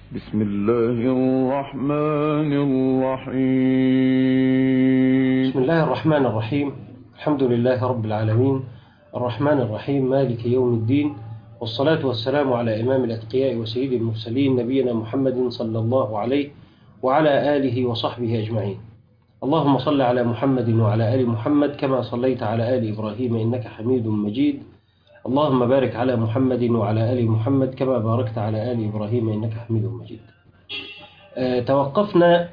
بسم الله الرحمن الرحيم بسم الله الرحمن الرحيم الحمد لله رب العالمين الرحمن الرحيم مالك يوم الدين والصلاة والسلام على إمام الأتقياء وسيد المرسلين نبينا محمد صلى الله عليه وعلى آله وصحبه أجمعين اللهم صل على محمد وعلى آل محمد كما صليت على آل إبراهيم إنك حميد مجيد اللهم بارك على محمد وعلى آل محمد كما باركت على آل إبراهيم إنك حميد مجيد آه، توقفنا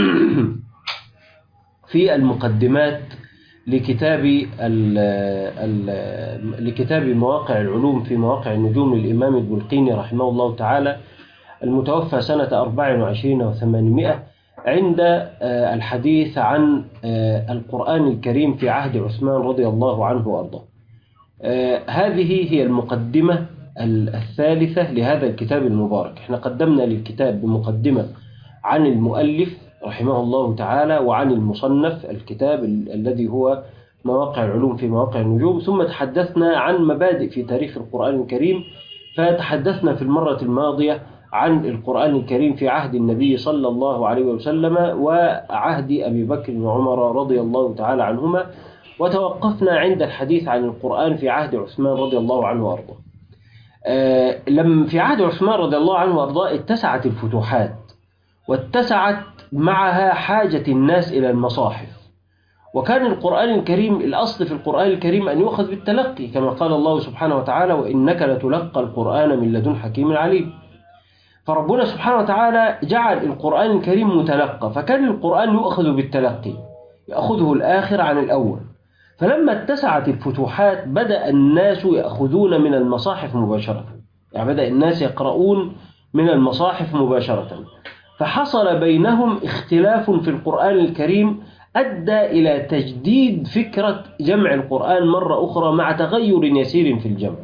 في المقدمات لكتاب ال ال لكتاب مواقع العلوم في مواقع النجوم للإمام البلقيني رحمه الله تعالى المتوفى سنة 24 و800 عند آه، الحديث عن آه، القرآن الكريم في عهد عثمان رضي الله عنه وأرضاه آه، هذه هي المقدمة الثالثة لهذا الكتاب المبارك احنا قدمنا للكتاب بمقدمة عن المؤلف رحمه الله تعالى وعن المصنف الكتاب ال- الذي هو مواقع العلوم في مواقع النجوم ثم تحدثنا عن مبادئ في تاريخ القرآن الكريم فتحدثنا في المرة الماضية عن القرآن الكريم في عهد النبي صلى الله عليه وسلم وعهد أبي بكر وعمر رضي الله تعالى عنهما وتوقفنا عند الحديث عن القرآن في عهد عثمان رضي الله عنه وأرضاه آه، لم في عهد عثمان رضي الله عنه وأرضاه اتسعت الفتوحات واتسعت معها حاجة الناس إلى المصاحف وكان القرآن الكريم الأصل في القرآن الكريم أن يؤخذ بالتلقي كما قال الله سبحانه وتعالى وإنك لتلقى القرآن من لدن حكيم عليم فربنا سبحانه وتعالى جعل القرآن الكريم متلقى فكان القرآن يؤخذ بالتلقي يأخذه الآخر عن الأول فلما اتسعت الفتوحات بدأ الناس يأخذون من المصاحف مباشرة يعني بدأ الناس يقرؤون من المصاحف مباشرة فحصل بينهم اختلاف في القرآن الكريم أدى إلى تجديد فكرة جمع القرآن مرة أخرى مع تغير يسير في الجمع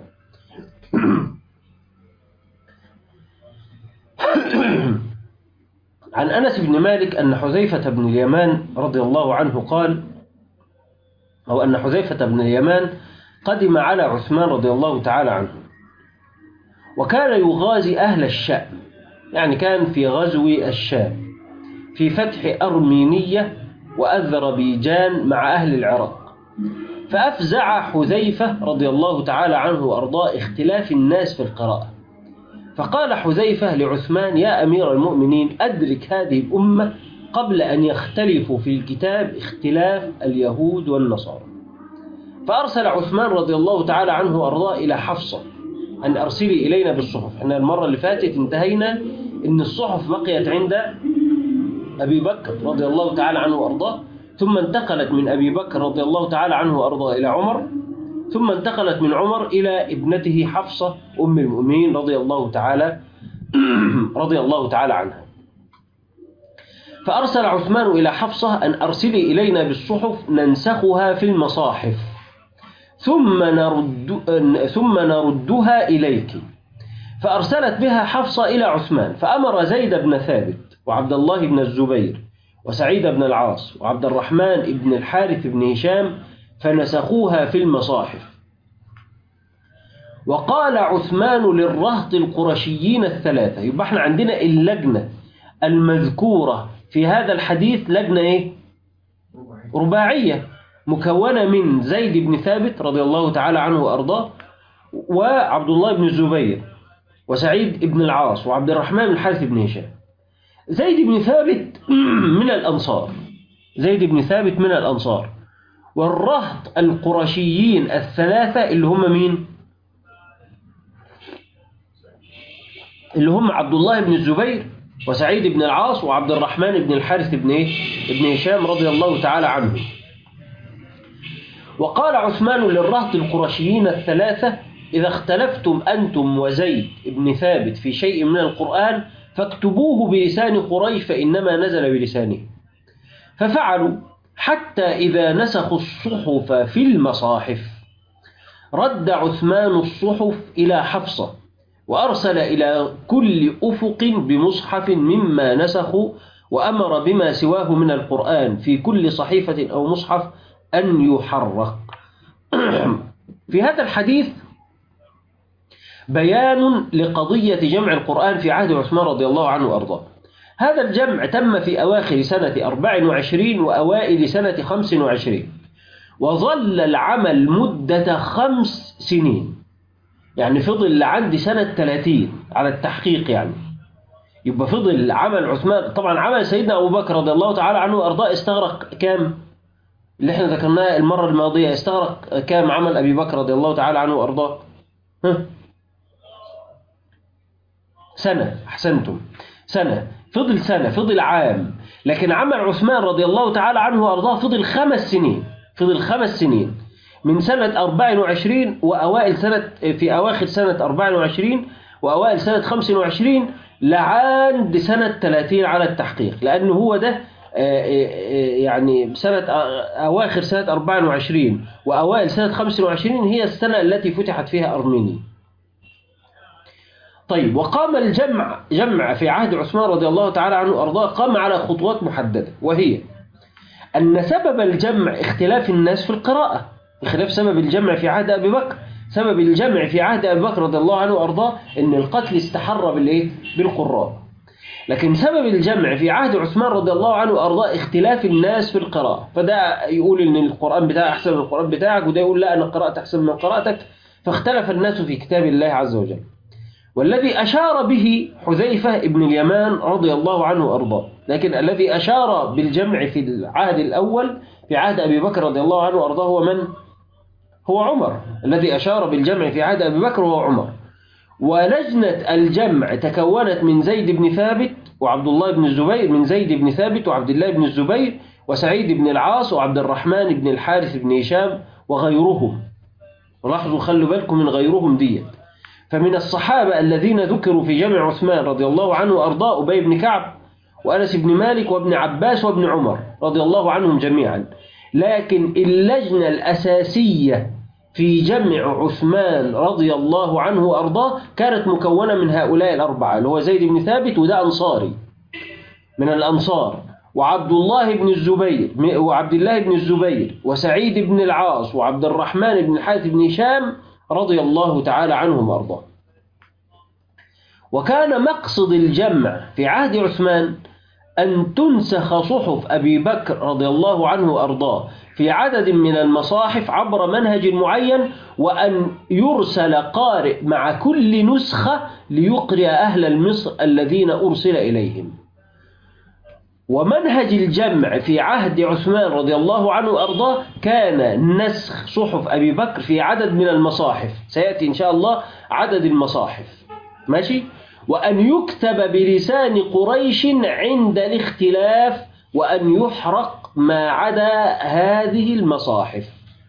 عن أنس بن مالك أن حذيفة بن اليمان رضي الله عنه قال أو أن حذيفة بن اليمان قدم على عثمان رضي الله تعالى عنه وكان يغازي أهل الشام يعني كان في غزو الشام في فتح أرمينية وأذربيجان مع أهل العراق فأفزع حذيفة رضي الله تعالى عنه وأرضاه اختلاف الناس في القراءة فقال حذيفة لعثمان يا أمير المؤمنين أدرك هذه الأمة قبل أن يختلفوا في الكتاب اختلاف اليهود والنصارى فأرسل عثمان رضي الله تعالى عنه وأرضاه إلى حفصة أن أرسلي إلينا بالصحف احنا المرة اللي فاتت انتهينا أن الصحف بقيت عند أبي بكر رضي الله تعالى عنه وأرضاه ثم انتقلت من أبي بكر رضي الله تعالى عنه وأرضاه إلى عمر ثم انتقلت من عمر إلى ابنته حفصة أم المؤمنين رضي الله تعالى رضي الله تعالى عنها فأرسل عثمان إلى حفصة أن أرسلي إلينا بالصحف ننسخها في المصاحف ثم نرد ثم نردها إليك فأرسلت بها حفصة إلى عثمان فأمر زيد بن ثابت وعبد الله بن الزبير وسعيد بن العاص وعبد الرحمن بن الحارث بن هشام فنسخوها في المصاحف وقال عثمان للرهط القرشيين الثلاثة يبقى احنا عندنا اللجنة المذكورة في هذا الحديث لجنة ايه رباعية مكونة من زيد بن ثابت رضي الله تعالى عنه وأرضاه وعبد الله بن الزبير وسعيد بن العاص وعبد الرحمن بن الحارث بن هشام زيد بن ثابت من الأنصار زيد بن ثابت من الأنصار والرهط القرشيين الثلاثة اللي هم مين اللي هم عبد الله بن الزبير وسعيد بن العاص وعبد الرحمن بن الحارث بن ايه ابن هشام رضي الله تعالى عنه وقال عثمان للرهط القرشيين الثلاثة إذا اختلفتم أنتم وزيد بن ثابت في شيء من القرآن فاكتبوه بلسان قريش فإنما نزل بلسانه ففعلوا حتى إذا نسخوا الصحف في المصاحف رد عثمان الصحف إلى حفصة وأرسل إلى كل أفق بمصحف مما نسخوا وأمر بما سواه من القرآن في كل صحيفة أو مصحف أن يحرق في هذا الحديث بيان لقضية جمع القرآن في عهد عثمان رضي الله عنه وأرضاه هذا الجمع تم في أواخر سنة 24 وأوائل سنة 25 وظل العمل مدة خمس سنين يعني فضل لعند سنة 30 على التحقيق يعني يبقى فضل عمل عثمان طبعا عمل سيدنا أبو بكر رضي الله تعالى عنه وأرضاه استغرق كام اللي احنا ذكرناه المرة الماضية استغرق كام عمل أبي بكر رضي الله تعالى عنه وأرضاه ها؟ سنة أحسنتم سنة فضل سنة فضل عام لكن عمل عثمان رضي الله تعالى عنه وأرضاه فضل خمس سنين فضل خمس سنين من سنة 24 وأوائل سنة في أواخر سنة 24 وأوائل سنة 25 لعند سنة 30 على التحقيق لأنه هو ده يعني سنة أواخر سنة 24 وأوائل سنة 25 هي السنة التي فتحت فيها أرمينيا طيب وقام الجمع جمع في عهد عثمان رضي الله تعالى عنه وأرضاه قام على خطوات محددة وهي أن سبب الجمع اختلاف الناس في القراءة بخلاف سبب الجمع في عهد أبي بكر سبب الجمع في عهد أبي بكر رضي الله عنه وأرضاه أن القتل استحر بالإيه؟ بالقراء لكن سبب الجمع في عهد عثمان رضي الله عنه وأرضاه اختلاف الناس في القراءة فده يقول أن القرآن بتاعه أحسن من القرآن بتاعك وده يقول لا أنا قراءة أحسن من قراءتك فاختلف الناس في كتاب الله عز وجل والذي أشار به حذيفة ابن اليمان رضي الله عنه وأرضاه لكن الذي أشار بالجمع في العهد الأول في عهد أبي بكر رضي الله عنه وأرضاه هو من؟ هو عمر الذي أشار بالجمع في عهد أبي بكر هو عمر ولجنة الجمع تكونت من زيد بن ثابت وعبد الله بن الزبير من زيد بن ثابت وعبد الله بن الزبير وسعيد بن العاص وعبد الرحمن بن الحارث بن هشام وغيرهم ولاحظوا خلوا بالكم من غيرهم ديت فمن الصحابة الذين ذكروا في جمع عثمان رضي الله عنه وأرضاه أبي بن كعب وأنس بن مالك وابن عباس وابن عمر رضي الله عنهم جميعا لكن اللجنة الأساسية في جمع عثمان رضي الله عنه وأرضاه كانت مكونة من هؤلاء الأربعة اللي هو زيد بن ثابت وده أنصاري من الأنصار وعبد الله بن الزبير وعبد الله بن الزبير وسعيد بن العاص وعبد الرحمن بن الحارث بن هشام رضي الله تعالى عنهم وأرضاه وكان مقصد الجمع في عهد عثمان أن تنسخ صحف أبي بكر رضي الله عنه وأرضاه في عدد من المصاحف عبر منهج معين وأن يرسل قارئ مع كل نسخة ليقرئ أهل مصر الذين أرسل إليهم ومنهج الجمع في عهد عثمان رضي الله عنه وأرضاه كان نسخ صحف أبي بكر في عدد من المصاحف سيأتي إن شاء الله عدد المصاحف ماشي وأن يكتب بلسان قريش عند الاختلاف وأن يحرق ما عدا هذه المصاحف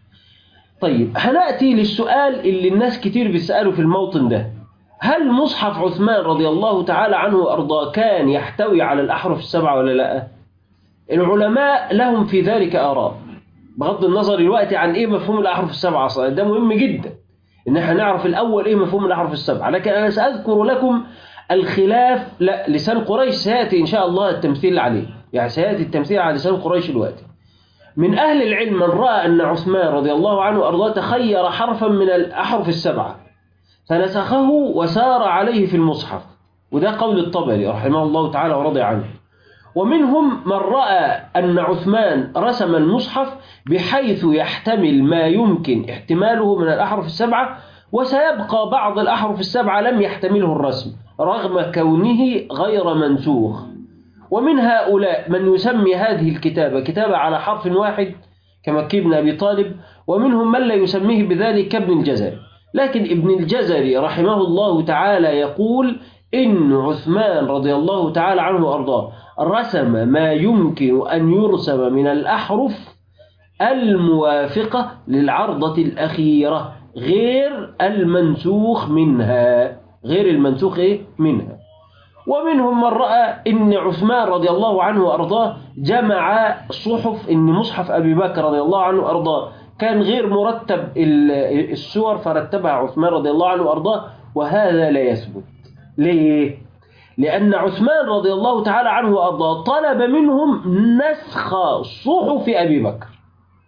طيب هنأتي للسؤال اللي الناس كتير بيسألوا في الموطن ده هل مصحف عثمان رضي الله تعالى عنه وأرضاه كان يحتوي على الأحرف السبعة ولا لا العلماء لهم في ذلك آراء بغض النظر الوقت عن إيه مفهوم الأحرف السبعة أصلا ده مهم جدا إن احنا نعرف الأول إيه مفهوم الأحرف السبعة لكن أنا سأذكر لكم الخلاف لا لسان قريش سيأتي إن شاء الله التمثيل عليه يعني سيأتي التمثيل على لسان قريش الوقت من أهل العلم من رأى أن عثمان رضي الله عنه وأرضاه تخير حرفا من الأحرف السبعة فنسخه وسار عليه في المصحف وده قول الطبري رحمه الله تعالى ورضي عنه ومنهم من رأى أن عثمان رسم المصحف بحيث يحتمل ما يمكن احتماله من الأحرف السبعة وسيبقى بعض الأحرف السبعة لم يحتمله الرسم رغم كونه غير منسوخ ومن هؤلاء من يسمي هذه الكتابة كتابة على حرف واحد كمكي بن أبي طالب ومنهم من لا يسميه بذلك كابن الجزري لكن ابن الجزري رحمه الله تعالى يقول إن عثمان رضي الله تعالى عنه وأرضاه رسم ما يمكن أن يرسم من الأحرف الموافقة للعرضة الأخيرة غير المنسوخ منها غير المنسوخ إيه؟ منها ومنهم من رأى إن عثمان رضي الله عنه وأرضاه جمع صحف إن مصحف أبي بكر رضي الله عنه وأرضاه كان غير مرتب السور فرتبها عثمان رضي الله عنه وأرضاه وهذا لا يثبت ليه؟ لأن عثمان رضي الله تعالى عنه وأرضاه طلب منهم نسخ صحف أبي بكر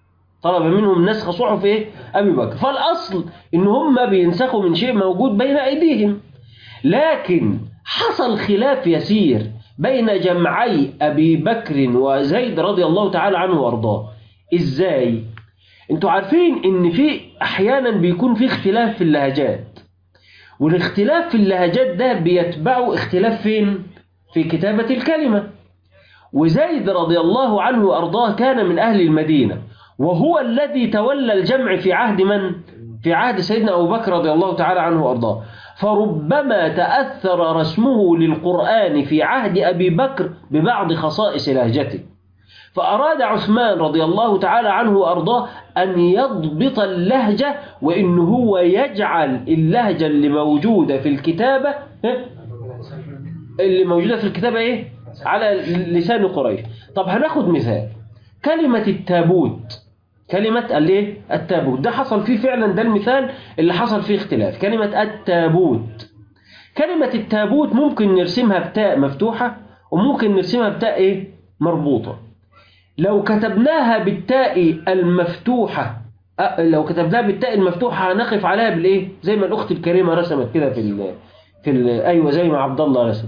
طلب منهم نسخ صحف ايه ابي بكر فالاصل ان هم بينسخوا من شيء موجود بين ايديهم لكن حصل خلاف يسير بين جمعي ابي بكر وزيد رضي الله تعالى عنه وارضاه ازاي انتوا عارفين ان في احيانا بيكون في اختلاف في اللهجات والاختلاف في اللهجات ده بيتبعه اختلاف فين في كتابة الكلمة وزيد رضي الله عنه وأرضاه كان من أهل المدينة وهو الذي تولى الجمع في عهد من؟ في عهد سيدنا أبو بكر رضي الله تعالى عنه وأرضاه فربما تأثر رسمه للقرآن في عهد أبي بكر ببعض خصائص لهجته فأراد عثمان رضي الله تعالى عنه وأرضاه أن يضبط اللهجة وإن هو يجعل اللهجة اللي موجودة في الكتابة ها؟ اللي موجودة في الكتابة إيه؟ على لسان قريش طب هناخد مثال كلمة التابوت كلمة الايه التابوت ده حصل فيه فعلا ده المثال اللي حصل فيه اختلاف كلمة التابوت كلمة التابوت ممكن نرسمها بتاء مفتوحة وممكن نرسمها بتاء ايه مربوطة لو كتبناها بالتاء المفتوحة أه لو كتبناها بالتاء المفتوحة هنقف عليها بالايه زي ما الاخت الكريمة رسمت كده في ال في ال ايوه زي ما عبد الله رسم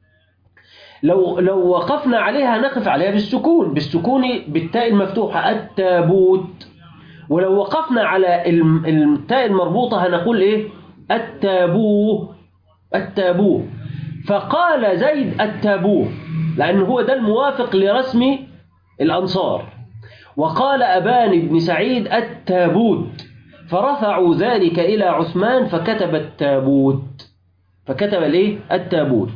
لو لو وقفنا عليها نقف عليها بالسكون بالسكون بالتاء المفتوحة التابوت ولو وقفنا على الم- التاء المربوطة هنقول ايه التابوه التابوه فقال زيد التابوه لأن هو ده الموافق لرسم الأنصار وقال أبان بن سعيد التابوت فرفعوا ذلك إلى عثمان فكتب التابوت فكتب الايه التابوت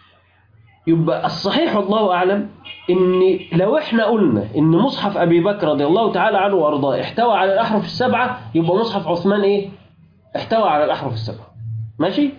يبقى الصحيح والله أعلم إن لو إحنا قلنا إن مصحف أبي بكر رضي الله تعالى عنه وأرضاه احتوى على الأحرف السبعة يبقى مصحف عثمان إيه؟ احتوى على الأحرف السبعة ماشي؟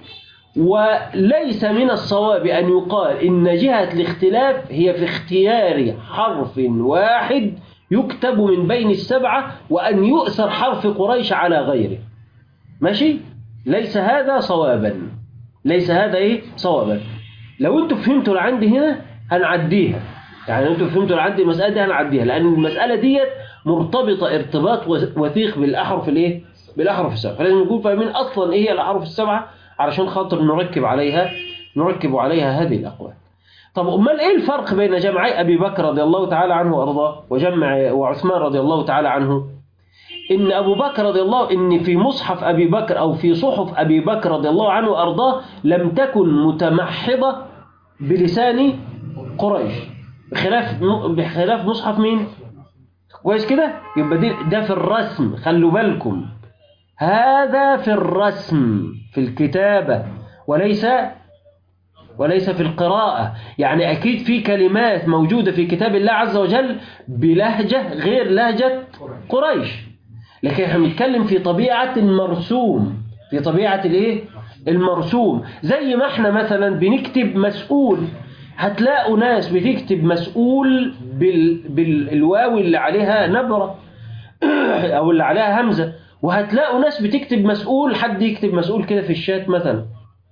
وليس من الصواب أن يقال إن جهة الاختلاف هي في اختيار حرف واحد يكتب من بين السبعة وأن يؤثر حرف قريش على غيره ماشي؟ ليس هذا صوابا ليس هذا إيه؟ صوابا لو انتوا فهمتوا اللي عندي هنا هنعديها يعني انتوا فهمتوا اللي عندي المسألة دي هنعديها لأن المسألة ديت مرتبطة ارتباط وثيق بالأحرف الايه؟ بالأحرف السبعة فلازم نكون فاهمين أصلا إيه هي الأحرف السبعة علشان خاطر نركب عليها نركب عليها هذه الأقوال طب أمال إيه الفرق بين جمعي أبي بكر رضي الله تعالى عنه وأرضاه وجمع وعثمان رضي الله تعالى عنه إن أبو بكر رضي الله إن في مصحف أبي بكر أو في صحف أبي بكر رضي الله عنه وأرضاه لم تكن متمحضة بلسان قريش بخلاف بخلاف مصحف مين؟ كويس كده؟ يبقى دي ده في الرسم خلوا بالكم هذا في الرسم في الكتابة وليس وليس في القراءة يعني أكيد في كلمات موجودة في كتاب الله عز وجل بلهجة غير لهجة قريش لكن احنا بنتكلم في طبيعة المرسوم في طبيعة الايه المرسوم زي ما احنا مثلا بنكتب مسؤول هتلاقوا ناس بتكتب مسؤول بال... بالواو اللي عليها نبرة او اللي عليها همزة وهتلاقوا ناس بتكتب مسؤول حد يكتب مسؤول كده في الشات مثلا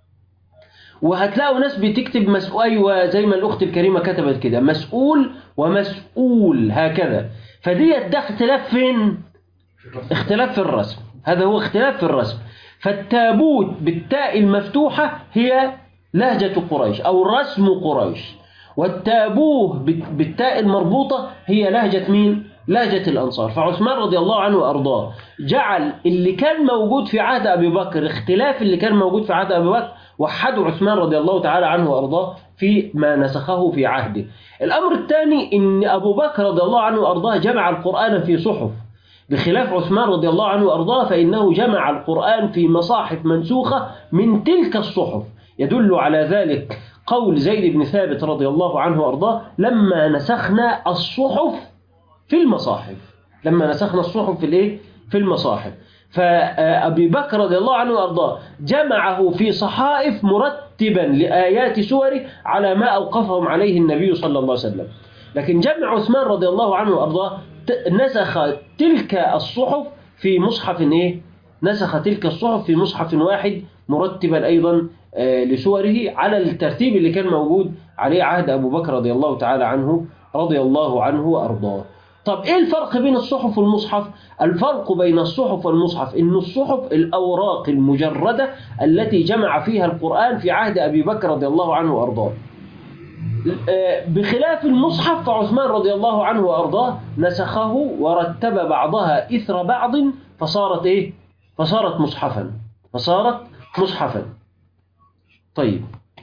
وهتلاقوا ناس بتكتب مسؤول ايوه زي ما الاخت الكريمه كتبت كده مسؤول ومسؤول هكذا فديت ده اختلاف فين اختلاف في الرسم هذا هو اختلاف في الرسم فالتابوت بالتاء المفتوحة هي لهجة قريش أو رسم قريش والتابوه بالتاء المربوطة هي لهجة مين؟ لهجة الأنصار فعثمان رضي الله عنه وأرضاه جعل اللي كان موجود في عهد أبي بكر اختلاف اللي كان موجود في عهد أبي بكر وحده عثمان رضي الله تعالى عنه وأرضاه في ما نسخه في عهده الأمر الثاني إن أبو بكر رضي الله عنه وأرضاه جمع القرآن في صحف بخلاف عثمان رضي الله عنه وأرضاه فإنه جمع القرآن في مصاحف منسوخة من تلك الصحف يدل على ذلك قول زيد بن ثابت رضي الله عنه وأرضاه لما نسخنا الصحف في المصاحف لما نسخنا الصحف في الايه في المصاحف فأبي بكر رضي الله عنه وأرضاه جمعه في صحائف مرتبا لآيات سوره على ما أوقفهم عليه النبي صلى الله عليه وسلم لكن جمع عثمان رضي الله عنه وأرضاه نسخ تلك الصحف في مصحف ايه نسخ تلك الصحف في مصحف واحد مرتبا ايضا لسوره على الترتيب اللي كان موجود عليه عهد ابو بكر رضي الله تعالى عنه رضي الله عنه وارضاه طب ايه الفرق بين الصحف والمصحف الفرق بين الصحف والمصحف ان الصحف الاوراق المجرده التي جمع فيها القران في عهد ابي بكر رضي الله عنه وارضاه آه، بخلاف المصحف فعثمان رضي الله عنه وارضاه نسخه ورتب بعضها اثر بعض فصارت ايه فصارت مصحفا فصارت مصحفا طيب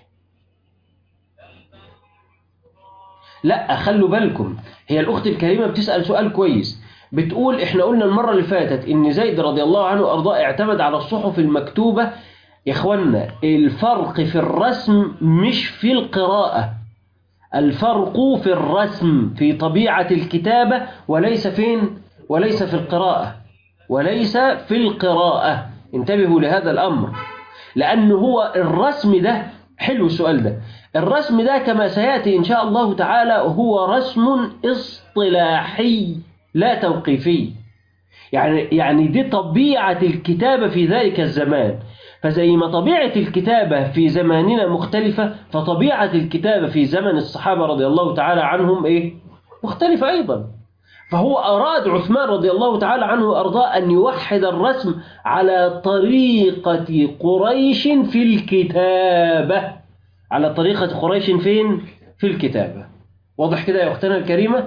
لا خلوا بالكم هي الأخت الكريمة بتسأل سؤال كويس بتقول احنا قلنا المرة اللي فاتت ان زيد رضي الله عنه وارضاه اعتمد على الصحف المكتوبة يا اخوانا الفرق في الرسم مش في القراءة الفرق في الرسم في طبيعة الكتابة وليس فين وليس في القراءة وليس في القراءة انتبهوا لهذا الأمر لأن هو الرسم ده حلو السؤال ده الرسم ده كما سيأتي إن شاء الله تعالى هو رسم اصطلاحي لا توقيفي يعني يعني دي طبيعة الكتابة في ذلك الزمان فزي ما طبيعة الكتابة في زماننا مختلفة فطبيعة الكتابة في زمن الصحابة رضي الله تعالى عنهم إيه؟ مختلفة أيضا فهو أراد عثمان رضي الله تعالى عنه وأرضاه أن يوحد الرسم على طريقة قريش في الكتابة على طريقة قريش فين؟ في الكتابة واضح كده يا أختنا الكريمة؟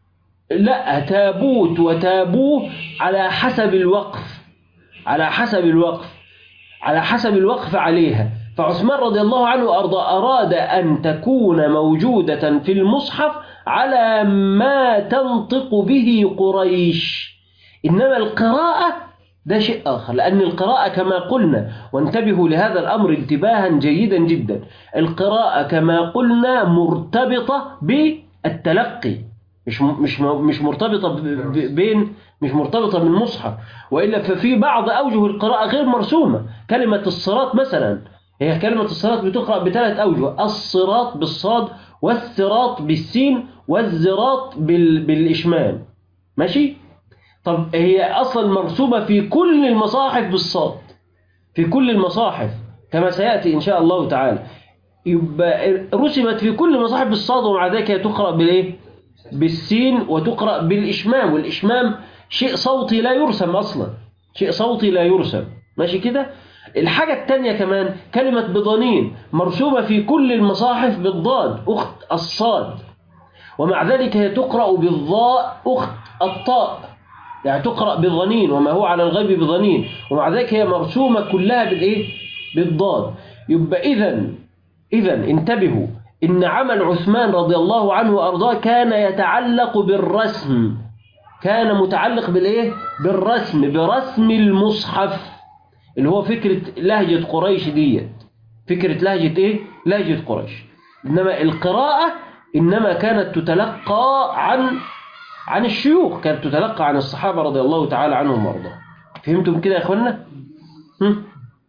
لا تابوت وتابوه على حسب الوقف على حسب الوقف على حسب الوقف عليها فعثمان رضي الله عنه وأرضى أراد أن تكون موجودة في المصحف على ما تنطق به قريش إنما القراءة ده شيء آخر لأن القراءة كما قلنا وانتبهوا لهذا الأمر انتباها جيدا جدا القراءة كما قلنا مرتبطة بالتلقي مش مش مش مرتبطة بين مش مرتبطة بالمصحف وإلا ففي بعض أوجه القراءة غير مرسومة كلمة الصراط مثلا هي كلمة الصراط بتقرأ بثلاث أوجه الصراط بالصاد والصراط بالسين والزراط بال... بالإشمام ماشي طب هي أصلا مرسومة في كل المصاحف بالصاد في كل المصاحف كما سيأتي إن شاء الله تعالى يبقى رسمت في كل المصاحف بالصاد ومع ذلك هي تقرأ بالإيه بالسين وتقرأ بالإشمام والإشمام شيء صوتي لا يرسم أصلا شيء صوتي لا يرسم ماشي كده الحاجة التانية كمان كلمة بضانين مرسومة في كل المصاحف بالضاد أخت الصاد ومع ذلك هي تقرأ بالضاء أخت الطاء يعني تقرأ بضنين وما هو على الغيب بضنين ومع ذلك هي مرسومة كلها بالإيه؟ بالضاد يبقى إذا إذا انتبهوا إن عمل عثمان رضي الله عنه وأرضاه كان يتعلق بالرسم كان متعلق بالإيه؟ بالرسم برسم المصحف اللي هو فكرة لهجة قريش ديت فكرة لهجة إيه؟ لهجة قريش إنما القراءة إنما كانت تتلقى عن عن الشيوخ كانت تتلقى عن الصحابة رضي الله تعالى عنهم وارضاهم فهمتم كده يا اخوانا هم؟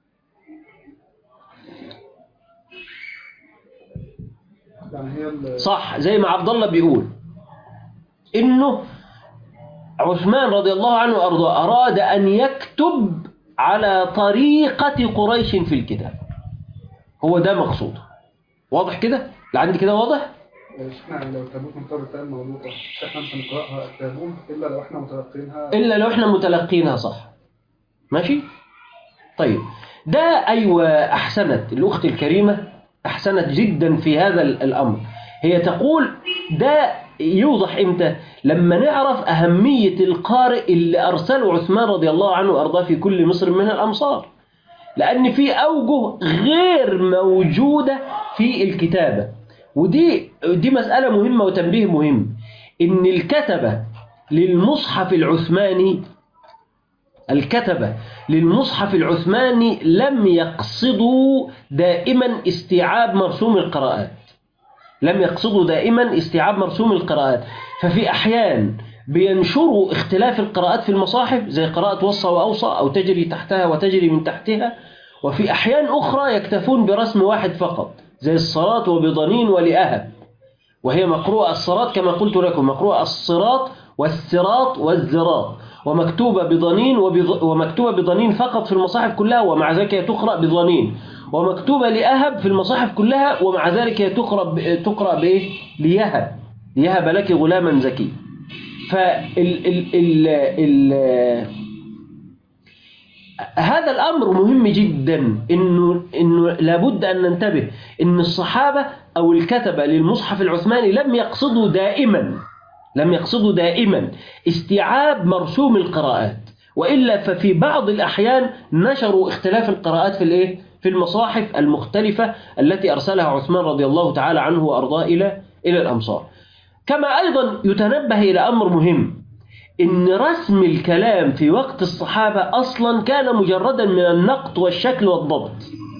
يعني هي ال- صح زي ما عبد الله بيقول انه عثمان رضي الله عنه وارضاه اراد ان يكتب على طريقة قريش في الكتاب هو ده مقصوده واضح كده لعندي كده واضح اشمعنى لو تابوت من طرف التاء المغلوطة احنا مش هنقرأها تابوت إلا لو احنا متلقينها إلا لو إحنا متلقينها صح ماشي طيب ده أيوة أحسنت الأخت الكريمة أحسنت جدا في هذا ال- الأمر هي تقول ده يوضح إمتى لما نعرف أهمية القارئ اللي أرسله عثمان رضي الله عنه وأرضاه في كل مصر من الأمصار لأن في أوجه غير موجودة في الكتابة ودي دي مسألة مهمة وتنبيه مهم إن الكتبة للمصحف العثماني الكتبة للمصحف العثماني لم يقصدوا دائما استيعاب مرسوم القراءات لم يقصدوا دائما استيعاب مرسوم القراءات ففي أحيان بينشروا اختلاف القراءات في المصاحف زي قراءة وصى وأوصى أو تجري تحتها وتجري من تحتها وفي أحيان أخرى يكتفون برسم واحد فقط زي الصلاة وبضنين ولأهب وهي مقروءة الصراط كما قلت لكم مقروءة الصراط والسراط والزراط ومكتوبة بضنين وبض... ومكتوبة بضنين فقط في المصاحف كلها ومع ذلك هي تقرأ بضنين ومكتوبة لأهب في المصاحف كلها ومع ذلك هي تقرأ ب... تقرأ بإيه؟ ليهب ليهب لك غلاما زكي فال ال ال ال هذا الأمر مهم جدا إنه إنه لابد أن ننتبه إن الصحابة أو الكتبة للمصحف العثماني لم يقصدوا دائما لم يقصدوا دائما استيعاب مرسوم القراءات وإلا ففي بعض الأحيان نشروا اختلاف القراءات في الإيه؟ في المصاحف المختلفة التي أرسلها عثمان رضي الله تعالى عنه وأرضاه إلى إلى الأمصار كما أيضا يتنبه إلى أمر مهم إن رسم الكلام في وقت الصحابة أصلا كان مجردا من النقط والشكل والضبط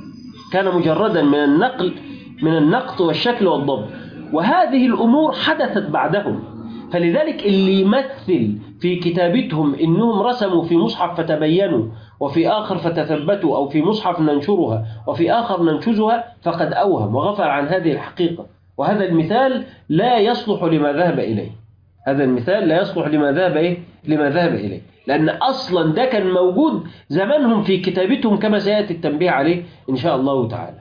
كان مجردا من النقل من النقط والشكل والضبط وهذه الأمور حدثت بعدهم فلذلك اللي يمثل في كتابتهم إنهم رسموا في مصحف فتبينوا وفي آخر فتثبتوا أو في مصحف ننشرها وفي آخر ننشزها فقد أوهم وغفل عن هذه الحقيقة وهذا المثال لا يصلح لما ذهب إليه هذا المثال لا يصلح لما ذهب إيه؟ لما ذهب إليه لأن أصلا ده كان موجود زمانهم في كتابتهم كما سيأتي التنبيه عليه إن شاء الله تعالى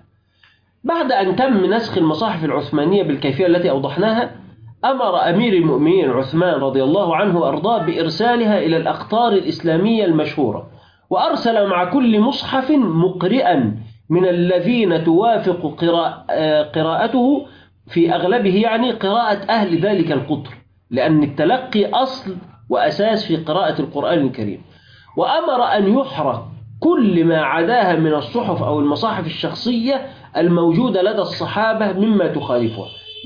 بعد أن تم نسخ المصاحف العثمانية بالكيفية التي أوضحناها أمر أمير المؤمنين عثمان رضي الله عنه وأرضاه بإرسالها إلى الأقطار الإسلامية المشهورة وأرسل مع كل مصحف مقرئا من الذين توافق قراء قراءته في أغلبه يعني قراءة أهل ذلك القطر لأن التلقي أصل وأساس في قراءة القرآن الكريم وأمر أن يحرق كل ما عداها من الصحف أو المصاحف الشخصية الموجودة لدى الصحابة مما تخالفها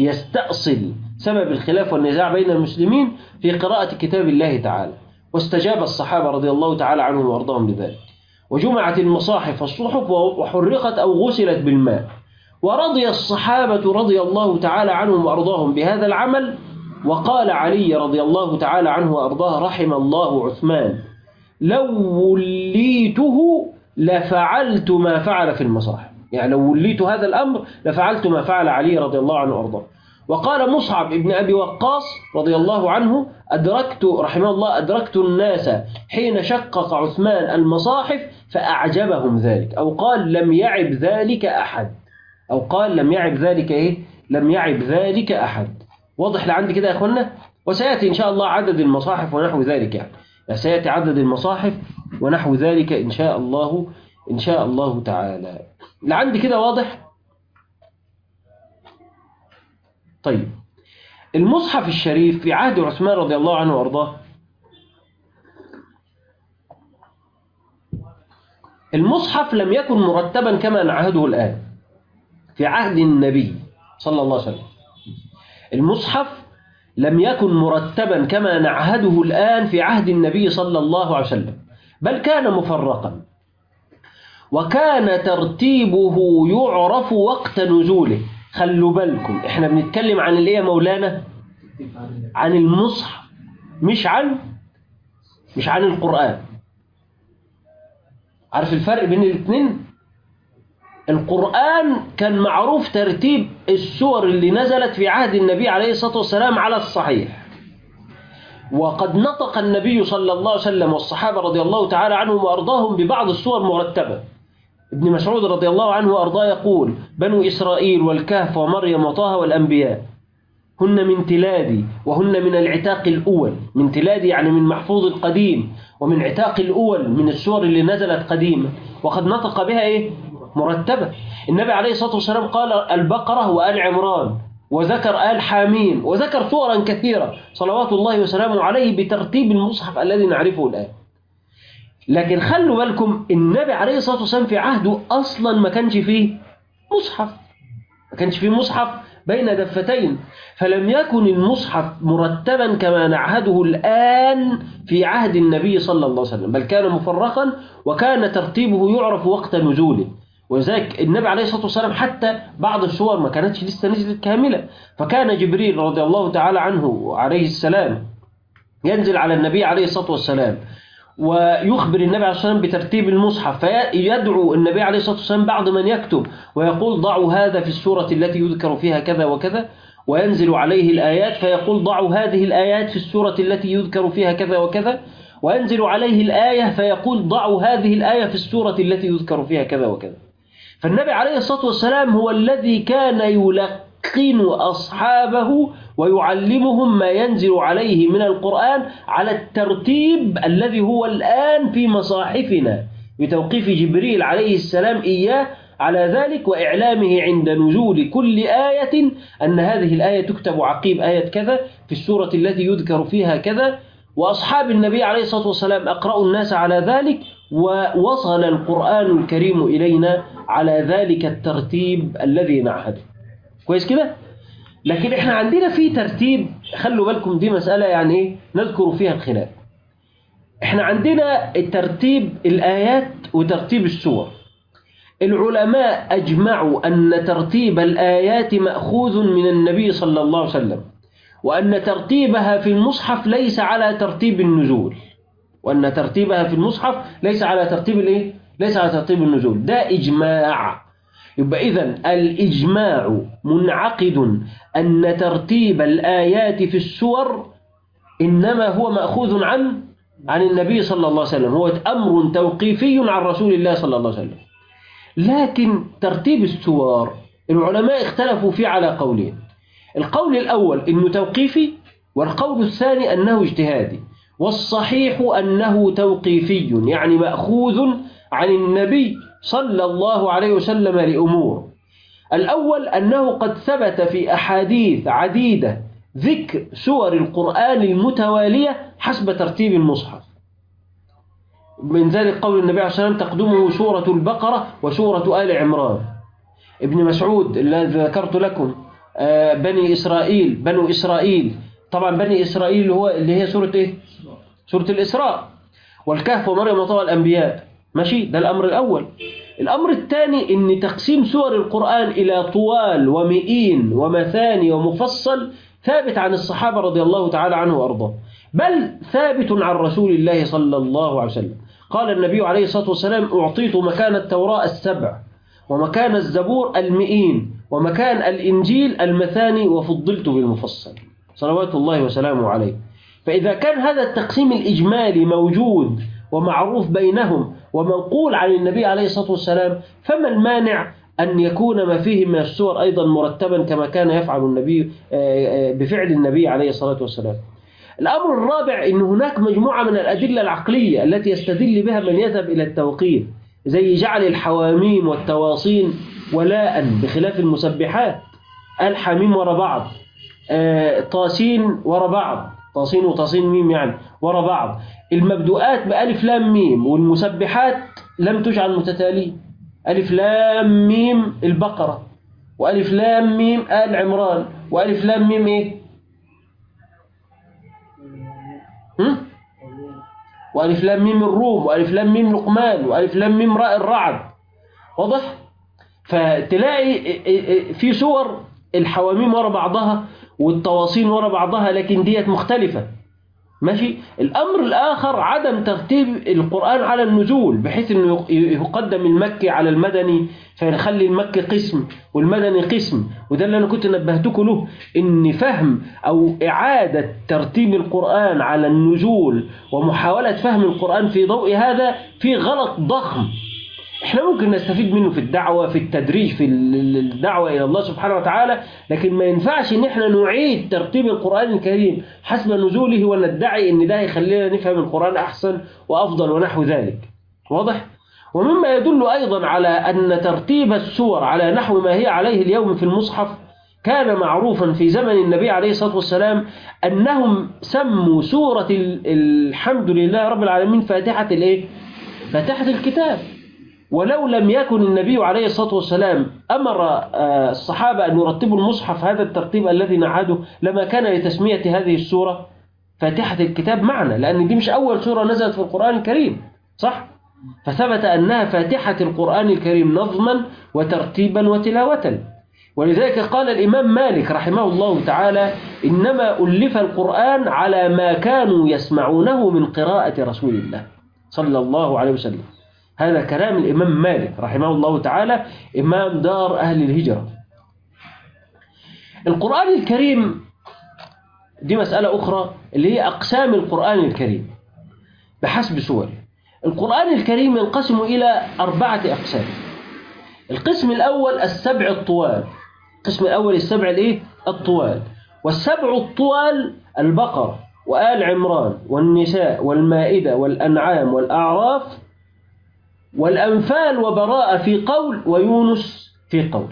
يستأصل سبب الخلاف والنزاع بين المسلمين في قراءة كتاب الله تعالى واستجاب الصحابة رضي الله تعالى عنهم وأرضاهم لذلك وجمعت المصاحف والصحف وحرقت أو غسلت بالماء ورضي الصحابة رضي الله تعالى عنهم وأرضاهم بهذا العمل وقال علي رضي الله تعالى عنه وأرضاه رحم الله عثمان لو وليته لفعلت ما فعل في المصاحف يعني لو وليت هذا الأمر لفعلت ما فعل علي رضي الله عنه وأرضاه وقال مصعب ابن أبي وقاص رضي الله عنه أدركت رحمه الله أدركت الناس حين شقق عثمان المصاحف فأعجبهم ذلك أو قال لم يعب ذلك أحد أو قال لم يعب ذلك إيه لم يعب ذلك أحد واضح لعندي كده يا أخوانا وسيأتي إن شاء الله عدد المصاحف ونحو ذلك يعني سيأتي عدد المصاحف ونحو ذلك إن شاء الله إن شاء الله تعالى لعندي كده واضح طيب المصحف الشريف في عهد عثمان رضي الله عنه وارضاه المصحف لم يكن مرتبا كما نعهده الآن في عهد النبي صلى الله عليه وسلم المصحف لم يكن مرتبا كما نعهده الآن في عهد النبي صلى الله عليه وسلم بل كان مفرقا وكان ترتيبه يعرف وقت نزوله خلوا بالكم احنا بنتكلم عن اللي هي مولانا عن المصحف مش عن مش عن القرآن عارف الفرق بين الاثنين القرآن كان معروف ترتيب السور اللي نزلت في عهد النبي عليه الصلاة والسلام على الصحيح وقد نطق النبي صلى الله عليه وسلم والصحابة رضي الله تعالى عنهم وأرضاهم ببعض السور مرتبة ابن مسعود رضي الله عنه وأرضاه يقول بنو إسرائيل والكهف ومريم وطه والأنبياء هن من تلادي وهن من العتاق الأول من تلادي يعني من محفوظ القديم ومن عتاق الأول من السور اللي نزلت قديمة وقد نطق بها إيه؟ مرتبة النبي عليه الصلاة والسلام قال البقرة وآل عمران وذكر آل حامين وذكر سورا كثيرة صلوات الله وسلامه عليه بترتيب المصحف الذي نعرفه الآن لكن خلوا بالكم النبي عليه الصلاة والسلام في عهده أصلا ما كانش فيه مصحف ما كانش فيه مصحف بين دفتين فلم يكن المصحف مرتبا كما نعهده الآن في عهد النبي صلى الله عليه وسلم بل كان مفرقا وكان ترتيبه يعرف وقت نزوله ولذلك النبي عليه الصلاة والسلام حتى بعض السور ما كانتش لسه نزلت كاملة فكان جبريل رضي الله تعالى عنه عليه السلام ينزل على النبي عليه الصلاة والسلام ويخبر النبي عليه الصلاة والسلام بترتيب المصحف فيدعو النبي عليه الصلاة والسلام بعض من يكتب ويقول ضعوا هذا في السورة التي يذكر فيها كذا وكذا وينزل عليه الآيات فيقول ضعوا هذه الآيات في السورة التي يذكر فيها كذا وكذا وينزل عليه الآية فيقول ضعوا هذه الآية في السورة التي يذكر فيها كذا وكذا فالنبي عليه الصلاة والسلام هو الذي كان يلقن أصحابه ويعلمهم ما ينزل عليه من القرآن على الترتيب الذي هو الآن في مصاحفنا بتوقيف جبريل عليه السلام إياه على ذلك وإعلامه عند نزول كل آية أن هذه الآية تكتب عقيب آية كذا في السورة التي يذكر فيها كذا وأصحاب النبي عليه الصلاة والسلام أقرأوا الناس على ذلك ووصل القرآن الكريم إلينا على ذلك الترتيب الذي نعهده كويس كده؟ لكن احنا عندنا في ترتيب خلوا بالكم دي مسألة يعني ايه نذكر فيها الخلاف احنا عندنا ترتيب الآيات وترتيب السور العلماء أجمعوا أن ترتيب الآيات مأخوذ من النبي صلى الله عليه وسلم وأن ترتيبها في المصحف ليس على ترتيب النزول وأن ترتيبها في المصحف ليس على ترتيب الايه؟ ليس على ترتيب النزول ده إجماع يبقى إذا الإجماع منعقد أن ترتيب الآيات في السور إنما هو مأخوذ عن عن النبي صلى الله عليه وسلم هو أمر توقيفي عن رسول الله صلى الله عليه وسلم لكن ترتيب السور العلماء اختلفوا فيه على قولين القول الأول أنه توقيفي والقول الثاني أنه اجتهادي والصحيح أنه توقيفي يعني مأخوذ عن النبي صلى الله عليه وسلم لأمور الأول أنه قد ثبت في أحاديث عديدة ذكر سور القرآن المتوالية حسب ترتيب المصحف من ذلك قول النبي عليه الصلاة والسلام تقدمه سورة البقرة وسورة آل عمران ابن مسعود الذي ذكرت لكم آه، بني إسرائيل بنو إسرائيل طبعا بني إسرائيل هو اللي هي سورة إيه؟ سورة الإسراء والكهف ومريم وطوى الأنبياء ماشي ده الأمر الأول الأمر الثاني إن تقسيم سور القرآن إلى طوال ومئين ومثاني ومفصل ثابت عن الصحابة رضي الله تعالى عنه وأرضاه بل ثابت عن رسول الله صلى الله عليه وسلم قال النبي عليه الصلاة والسلام أعطيت مكان التوراة السبع ومكان الزبور المئين ومكان الإنجيل المثاني وفضلت بالمفصل صلوات الله وسلامه عليه فإذا كان هذا التقسيم الإجمالي موجود ومعروف بينهم ومنقول عن النبي عليه الصلاة والسلام فما المانع أن يكون ما فيه من السور أيضا مرتبا كما كان يفعل النبي بفعل النبي عليه الصلاة والسلام الأمر الرابع أن هناك مجموعة من الأدلة العقلية التي يستدل بها من يذهب إلى التوقيف زي جعل الحواميم والتواصين ولاء بخلاف المسبحات الحميم ورا بعض آه، طاسين ورا بعض طاسين وطاسين ميم يعني ورا بعض المبدوءات بألف لام ميم والمسبحات لم تجعل متتالية ألف لام ميم البقرة وألف لام ميم آل عمران وألف لام ميم إيه؟ هم؟ وألف لام ميم الروم وألف لام ميم لقمان وألف لام ميم راء الرعد واضح؟ فتلاقي في صور الحواميم ورا بعضها والتواصين ورا بعضها لكن ديت مختلفة ماشي الأمر الآخر عدم ترتيب القرآن على النزول بحيث أنه يقدم المكي على المدني فيخلي المكي قسم والمدني قسم وده اللي أنا كنت نبهتكم له إن فهم أو إعادة ترتيب القرآن على النزول ومحاولة فهم القرآن في ضوء هذا في غلط ضخم احنا ممكن نستفيد منه في الدعوة في التدريج في الدعوة إلى الله سبحانه وتعالى لكن ما ينفعش ان احنا نعيد ترتيب القرآن الكريم حسب نزوله وندعي ان ده يخلينا نفهم القرآن أحسن وأفضل ونحو ذلك واضح؟ ومما يدل أيضا على أن ترتيب السور على نحو ما هي عليه اليوم في المصحف كان معروفا في زمن النبي عليه الصلاة والسلام أنهم سموا سورة الحمد لله رب العالمين فاتحة الإيه؟ فاتحة الكتاب ولو لم يكن النبي عليه الصلاة والسلام أمر الصحابة أن يرتبوا المصحف هذا الترتيب الذي نعاده لما كان لتسمية هذه السورة فاتحة الكتاب معنا لأن دي مش أول سورة نزلت في القرآن الكريم صح؟ فثبت أنها فاتحة القرآن الكريم نظما وترتيبا وتلاوة ولذلك قال الإمام مالك رحمه الله تعالى إنما ألف القرآن على ما كانوا يسمعونه من قراءة رسول الله صلى الله عليه وسلم هذا كلام الإمام مالك رحمه الله تعالى إمام دار أهل الهجرة القرآن الكريم دي مسألة أخرى اللي هي أقسام القرآن الكريم بحسب سوره القرآن الكريم ينقسم إلى أربعة أقسام القسم الأول السبع الطوال القسم الأول السبع الإيه؟ الطوال والسبع الطوال البقرة وآل عمران والنساء والمائدة والأنعام والأعراف والأنفال وبراءة في قول ويونس في قول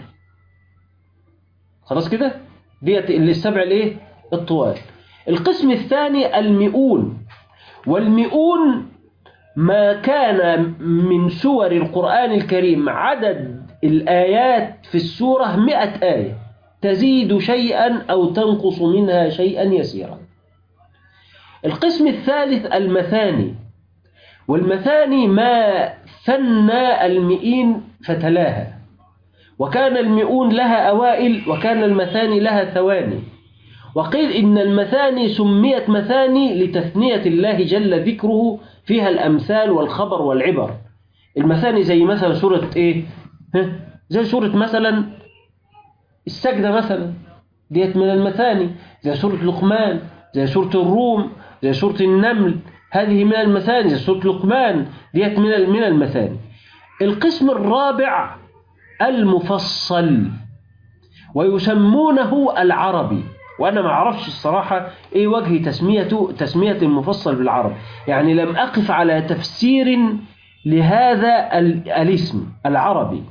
خلاص كده ديت السبع الايه الطوال القسم الثاني المئون والمئون ما كان من سور القرآن الكريم عدد الآيات في السورة مئة آية تزيد شيئا أو تنقص منها شيئا يسيرا القسم الثالث المثاني والمثاني ما ثنى المئين فتلاها وكان المئون لها أوائل وكان المثاني لها ثواني وقيل إن المثاني سميت مثاني لتثنية الله جل ذكره فيها الأمثال والخبر والعبر المثاني زي مثلا سورة إيه؟ ها؟ زي سورة مثلا السجدة مثلا ديت من المثاني زي سورة لقمان زي سورة الروم زي سورة النمل هذه من المثاني زي سورة لقمان ديت من من المثاني القسم الرابع المفصل ويسمونه العربي وانا ما اعرفش الصراحه ايه وجه تسميته تسميه المفصل بالعربي يعني لم اقف على تفسير لهذا ال- الاسم العربي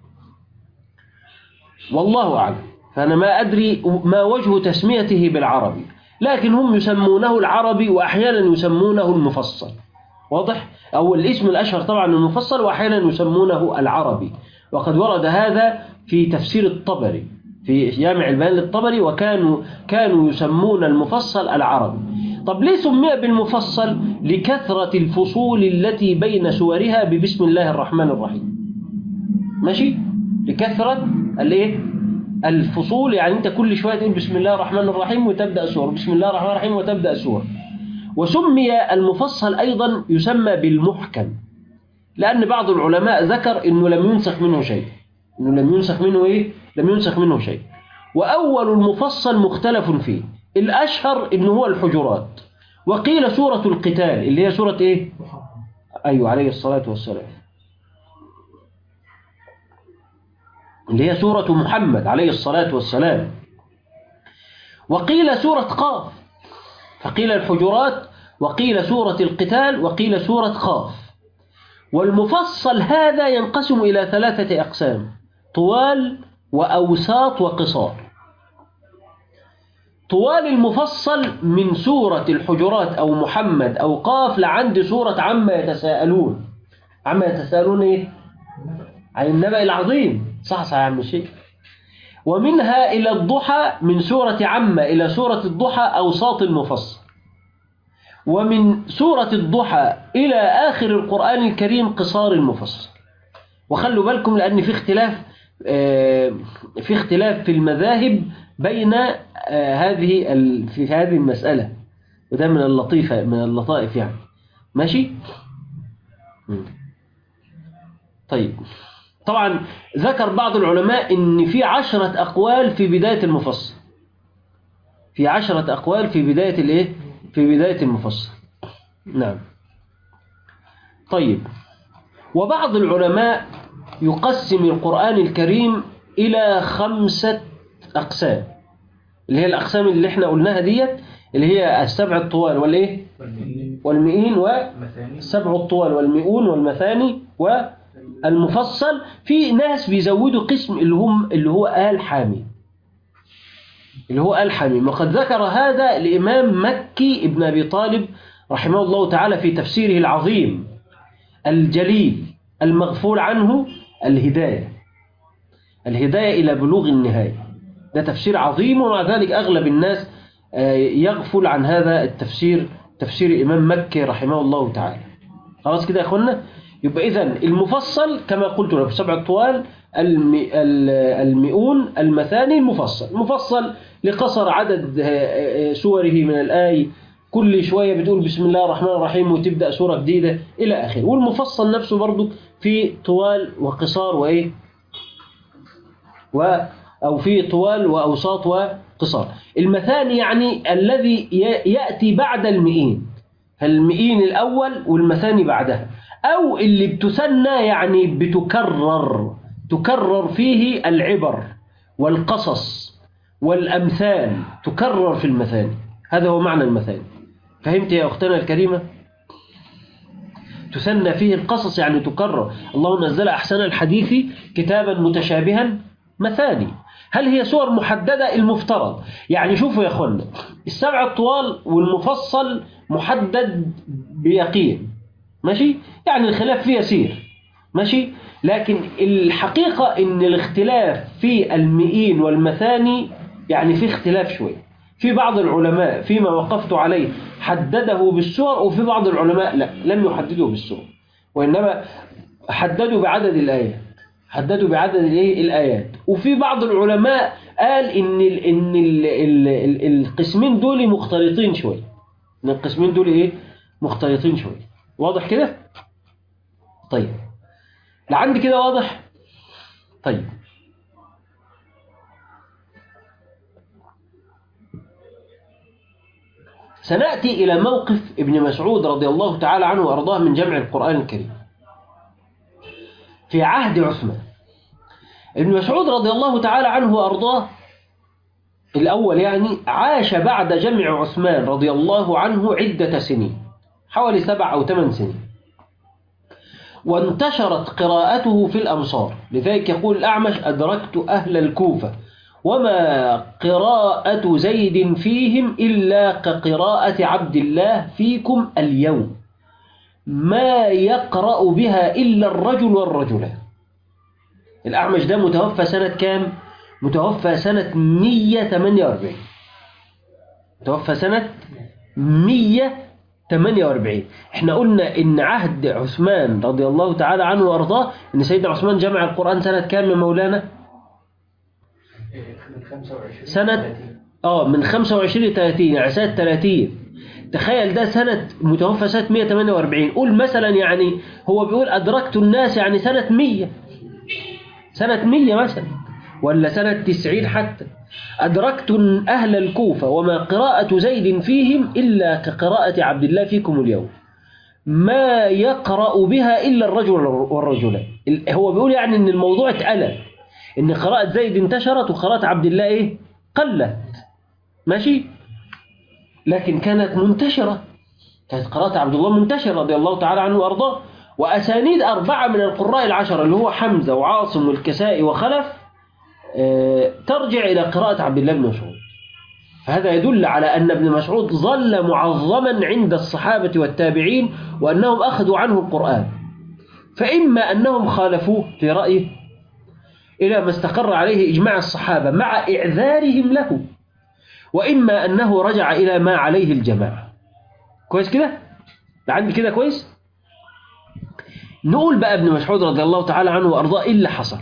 والله اعلم فانا ما ادري ما وجه تسميته بالعربي لكن هم يسمونه العربي واحيانا يسمونه المفصل واضح او الاسم الاشهر طبعا المفصل واحيانا يسمونه العربي وقد ورد هذا في تفسير الطبري في جامع البيان للطبري وكانوا كانوا يسمون المفصل العربي طب ليه سمي بالمفصل لكثرة الفصول التي بين سورها ببسم الله الرحمن الرحيم ماشي لكثرة الايه الفصول يعني انت كل شويه تقول بسم الله الرحمن الرحيم وتبدا سوره بسم الله الرحمن الرحيم وتبدا سوره وسمي المفصل ايضا يسمى بالمحكم لان بعض العلماء ذكر انه لم ينسخ منه شيء انه لم ينسخ منه ايه لم ينسخ منه شيء واول المفصل مختلف فيه الاشهر انه هو الحجرات وقيل سوره القتال اللي هي سوره ايه ايوه عليه الصلاه والسلام اللي هي سورة محمد عليه الصلاة والسلام وقيل سورة قاف فقيل الحجرات وقيل سورة القتال وقيل سورة قاف والمفصل هذا ينقسم إلى ثلاثة أقسام طوال وأوساط وقصار طوال المفصل من سورة الحجرات أو محمد أو قاف لعند سورة عما يتساءلون عما يتساءلون إيه؟ عن النبأ العظيم صح صح يا عم الشيخ ومنها إلى الضحى من سورة عمة إلى سورة الضحى أوساط المفصل ومن سورة الضحى إلى آخر القرآن الكريم قصار المفصل وخلوا بالكم لأن في اختلاف آه، في اختلاف في المذاهب بين آه، هذه ال- في هذه المسألة وده من اللطيفة من اللطائف يعني ماشي مم. طيب طبعا ذكر بعض العلماء ان في عشرة اقوال في بداية المفصل في عشرة اقوال في بداية الايه في بداية المفصل نعم طيب وبعض العلماء يقسم القرآن الكريم إلى خمسة أقسام اللي هي الأقسام اللي احنا قلناها ديت اللي هي السبع الطوال والإيه والمئين والسبع الطوال والمئون والمثاني والمفصل في ناس بيزودوا قسم اللي هم اللي هو آل حامي اللي هو آل حميم وقد ذكر هذا لإمام مكي ابن أبي طالب رحمه الله تعالى في تفسيره العظيم الجليل المغفور عنه الهداية الهداية إلى بلوغ النهاية ده تفسير عظيم ومع ذلك أغلب الناس آه، يغفل عن هذا التفسير تفسير إمام مكي رحمه الله تعالى خلاص كده يا أخوانا يبقى إذن المفصل كما قلت لك سبع طوال المي ال- المئون المثاني المفصل المفصل لقصر عدد آه، آه، سوره من الآي كل شوية بتقول بسم الله الرحمن الرحيم وتبدأ سورة جديدة إلى آخره والمفصل نفسه برضو في طوال وقصار وإيه و أو في طوال وأوساط وقصار المثاني يعني الذي ي- يأتي بعد المئين المئين الأول والمثاني بعدها أو اللي بتثنى يعني بتكرر تكرر فيه العبر والقصص والأمثال تكرر في المثاني هذا هو معنى المثاني فهمت يا أختنا الكريمة تثنى فيه القصص يعني تكرر الله نزل أحسن الحديث كتابا متشابها مثاني هل هي سور محددة المفترض يعني شوفوا يا أخوانا السبع الطوال والمفصل محدد بيقين ماشي يعني الخلاف فيه يسير ماشي لكن الحقيقة ان الاختلاف في المئين والمثاني يعني في اختلاف شوي في بعض العلماء فيما وقفت عليه حدده بالسور وفي بعض العلماء لا لم يحدده بالسور وإنما حددوا بعدد الآيات حددوا بعدد الايه الآيات وفي بعض العلماء قال إن ال إن ال ال ال القسمين دول مختلطين شوي إن القسمين دول إيه مختلطين شوي واضح كده طيب لعند كده واضح طيب سنأتي إلى موقف ابن مسعود رضي الله تعالى عنه وأرضاه من جمع القرآن الكريم في عهد عثمان ابن مسعود رضي الله تعالى عنه وأرضاه الأول يعني عاش بعد جمع عثمان رضي الله عنه عدة سنين حوالي سبع أو ثمان سنين وانتشرت قراءته في الأمصار لذلك يقول الأعمش أدركت أهل الكوفة وما قراءة زيد فيهم إلا كقراءة عبد الله فيكم اليوم ما يقرأ بها إلا الرجل والرجلان الأعمش ده متوفى سنة كام؟ متوفى سنة 148 متوفى سنة 148 احنا قلنا ان عهد عثمان رضي الله تعالى عنه وارضاه ان سيدنا عثمان جمع القرآن سنة كام يا مولانا؟ من 25 سنة اه من 25 ل 30 يعني سنة 30 تخيل ده سنة متوفى سنة 148 قول مثلا يعني هو بيقول أدركت الناس يعني سنة 100 سنة 100 مثلا ولا سنة 90 حتى أدركت أهل الكوفة وما قراءة زيد فيهم إلا كقراءة عبد الله فيكم اليوم ما يقرأ بها إلا الرجل والرجلان هو بيقول يعني إن الموضوع اتقلب إن قراءة زيد انتشرت وقراءة عبد الله إيه قلت ماشي لكن كانت منتشرة كانت قراءة عبد الله منتشرة رضي الله تعالى عنه وأرضاه وأسانيد أربعة من القراء العشرة اللي هو حمزة وعاصم والكسائي وخلف آه، ترجع إلى قراءة عبد الله بن مسعود فهذا يدل على أن ابن مسعود ظل معظما عند الصحابة والتابعين وأنهم أخذوا عنه القرآن فإما أنهم خالفوه في رأيه إلى ما استقر عليه إجماع الصحابة مع إعذارهم له وإما أنه رجع إلى ما عليه الجماعة كويس كده؟ عندي كده كويس؟ نقول بقى ابن مسعود رضي الله تعالى عنه وأرضاه إيه اللي حصل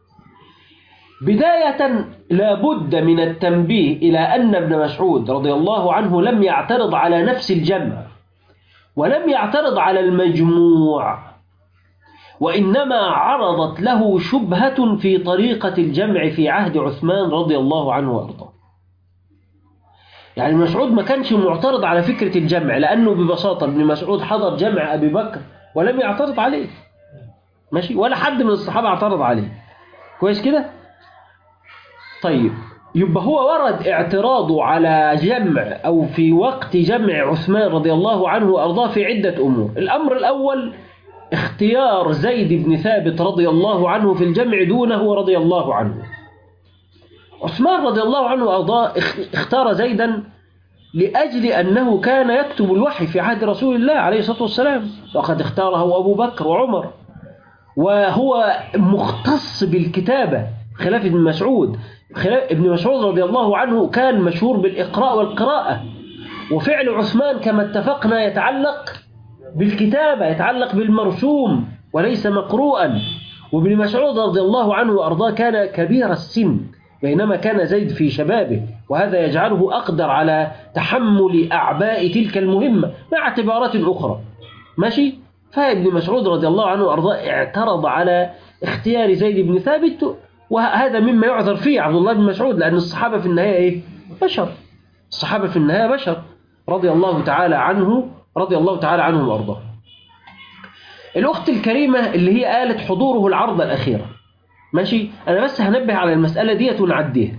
بداية لابد من التنبيه إلى أن ابن مسعود رضي الله عنه لم يعترض على نفس الجمع ولم يعترض على المجموع وإنما عرضت له شبهة في طريقة الجمع في عهد عثمان رضي الله عنه وأرضاه يعني مسعود ما كانش معترض على فكرة الجمع لأنه ببساطة ابن مسعود حضر جمع أبي بكر ولم يعترض عليه ماشي ولا حد من الصحابة اعترض عليه كويس كده طيب يبقى هو ورد اعتراضه على جمع أو في وقت جمع عثمان رضي الله عنه وأرضاه في عدة أمور الأمر الأول اختيار زيد بن ثابت رضي الله عنه في الجمع دونه رضي الله عنه عثمان رضي الله عنه وأرضاه اختار زيدا لأجل أنه كان يكتب الوحي في عهد رسول الله عليه الصلاة والسلام وقد اختاره أبو بكر وعمر وهو مختص بالكتابة خلاف ابن مسعود خلاف ابن مسعود رضي الله عنه كان مشهور بالإقراء والقراءة وفعل عثمان كما اتفقنا يتعلق بالكتابة يتعلق بالمرسوم وليس مقروءا وابن مسعود رضي الله عنه وأرضاه كان كبير السن بينما كان زيد في شبابه وهذا يجعله أقدر على تحمل أعباء تلك المهمة مع اعتبارات أخرى ماشي فابن مسعود رضي الله عنه وأرضاه اعترض على اختيار زيد بن ثابت وهذا مما يعذر فيه عبد الله بن مسعود لأن الصحابة في النهاية إيه؟ بشر الصحابة في النهاية بشر رضي الله تعالى عنه رضي الله تعالى عنهم وأرضاه الأخت الكريمة اللي هي قالت حضوره العرض الأخيرة ماشي أنا بس هنبه على المسألة ديت ونعديها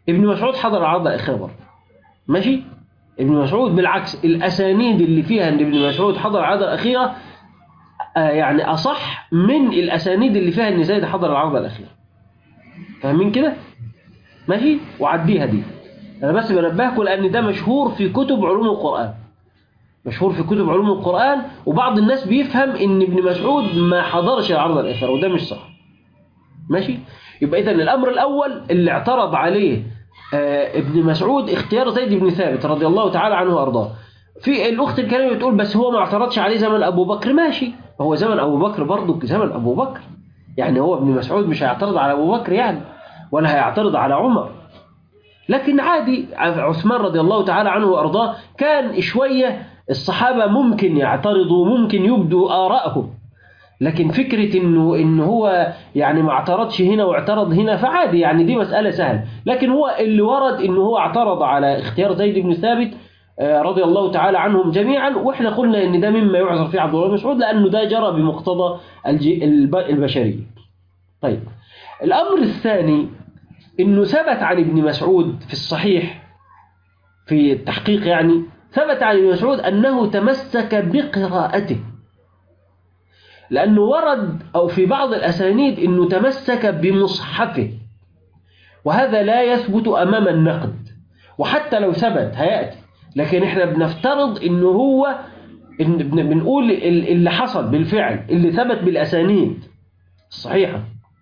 ابن مسعود حضر العرض الأخيرة برضه ماشي ابن مسعود بالعكس الأسانيد اللي فيها إن ابن مسعود حضر العرض الأخيرة آه يعني أصح من الأسانيد اللي فيها إن زيد حضر العرض الأخيرة فاهمين كده؟ ماشي وعديها دي أنا بس بنبهكم لأن ده مشهور في كتب علوم القرآن مشهور في كتب علوم القرآن وبعض الناس بيفهم إن ابن مسعود ما حضرش العرض الأخيرة وده مش صح ماشي يبقى إذا الأمر الأول اللي اعترض عليه آه ابن مسعود اختيار زيد بن ثابت رضي الله تعالى عنه وأرضاه في الأخت الكريمة بتقول بس هو ما اعترضش عليه زمن أبو بكر ماشي هو زمن أبو بكر برضه زمن أبو بكر يعني هو ابن مسعود مش هيعترض على أبو بكر يعني ولا هيعترض على عمر لكن عادي عثمان رضي الله تعالى عنه وأرضاه كان شوية الصحابة ممكن يعترضوا ممكن يبدوا آرائهم لكن فكرة إنه إن هو يعني ما اعترضش هنا واعترض هنا فعادي يعني دي مسألة سهلة لكن هو اللي ورد إنه هو اعترض على اختيار زيد بن ثابت آه، رضي الله تعالى عنهم جميعا واحنا قلنا ان ده مما يعذر فيه عبد الله بن مسعود لانه ده جرى بمقتضى الج- الب- البشريه. طيب الامر الثاني انه ثبت عن ابن مسعود في الصحيح في التحقيق يعني ثبت عن ابن مسعود انه تمسك بقراءته. لانه ورد او في بعض الاسانيد انه تمسك بمصحفه. وهذا لا يثبت امام النقد. وحتى لو ثبت هياتي لكن احنا بنفترض انه هو إن بن- بنقول ال- اللي حصل بالفعل اللي ثبت بالاسانيد الصحيحه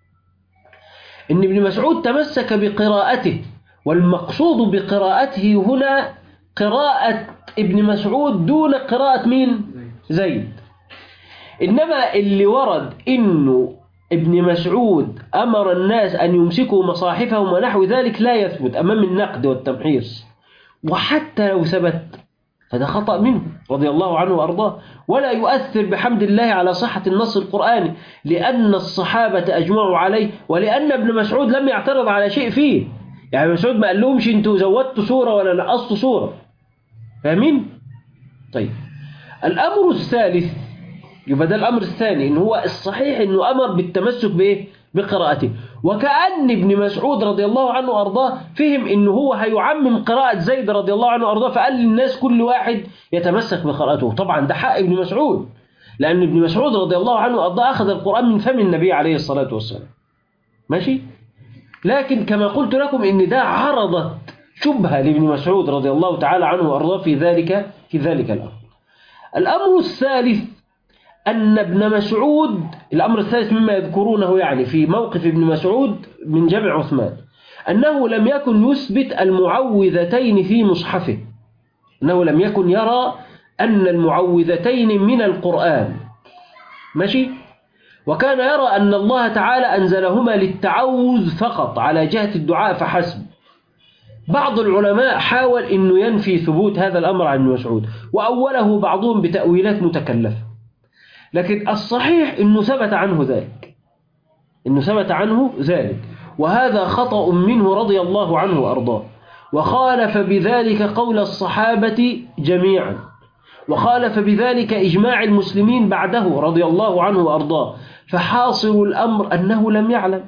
ان ابن مسعود تمسك بقراءته والمقصود بقراءته هنا قراءة ابن مسعود دون قراءة مين؟ زيد إنما اللي ورد إنه ابن مسعود أمر الناس أن يمسكوا مصاحفهم ونحو ذلك لا يثبت أمام النقد والتمحيص وحتى لو ثبت فده خطأ منه رضي الله عنه وأرضاه ولا يؤثر بحمد الله على صحة النص القرآني لأن الصحابة أجمعوا عليه ولأن ابن مسعود لم يعترض على شيء فيه يعني ابن مسعود ما قال لهمش انتوا زودتوا سورة ولا نقصتوا سورة فاهمين؟ طيب الأمر الثالث يبقى ده الأمر الثاني إن هو الصحيح إنه أمر بالتمسك بإيه؟ بقراءته وكأن ابن مسعود رضي الله عنه وأرضاه فهم إنه هو هيعمم قراءة زيد رضي الله عنه وأرضاه فقال للناس كل واحد يتمسك بقراءته طبعا ده حق ابن مسعود لأن ابن مسعود رضي الله عنه وأرضاه أخذ القرآن من فم النبي عليه الصلاة والسلام ماشي لكن كما قلت لكم إن ده عرضت شبهة لابن مسعود رضي الله تعالى عنه وأرضاه في ذلك في ذلك الأمر الأمر الثالث أن ابن مسعود الأمر الثالث مما يذكرونه يعني في موقف ابن مسعود من جمع عثمان أنه لم يكن يثبت المعوذتين في مصحفه أنه لم يكن يرى أن المعوذتين من القرآن ماشي وكان يرى أن الله تعالى أنزلهما للتعوذ فقط على جهة الدعاء فحسب بعض العلماء حاول أنه ينفي ثبوت هذا الأمر عن ابن مسعود وأوله بعضهم بتأويلات متكلفة لكن الصحيح أنه ثبت عنه ذلك أنه ثبت عنه ذلك وهذا خطأ منه رضي الله عنه وأرضاه وخالف بذلك قول الصحابة جميعا وخالف بذلك إجماع المسلمين بعده رضي الله عنه وأرضاه فحاصل الأمر أنه لم يعلم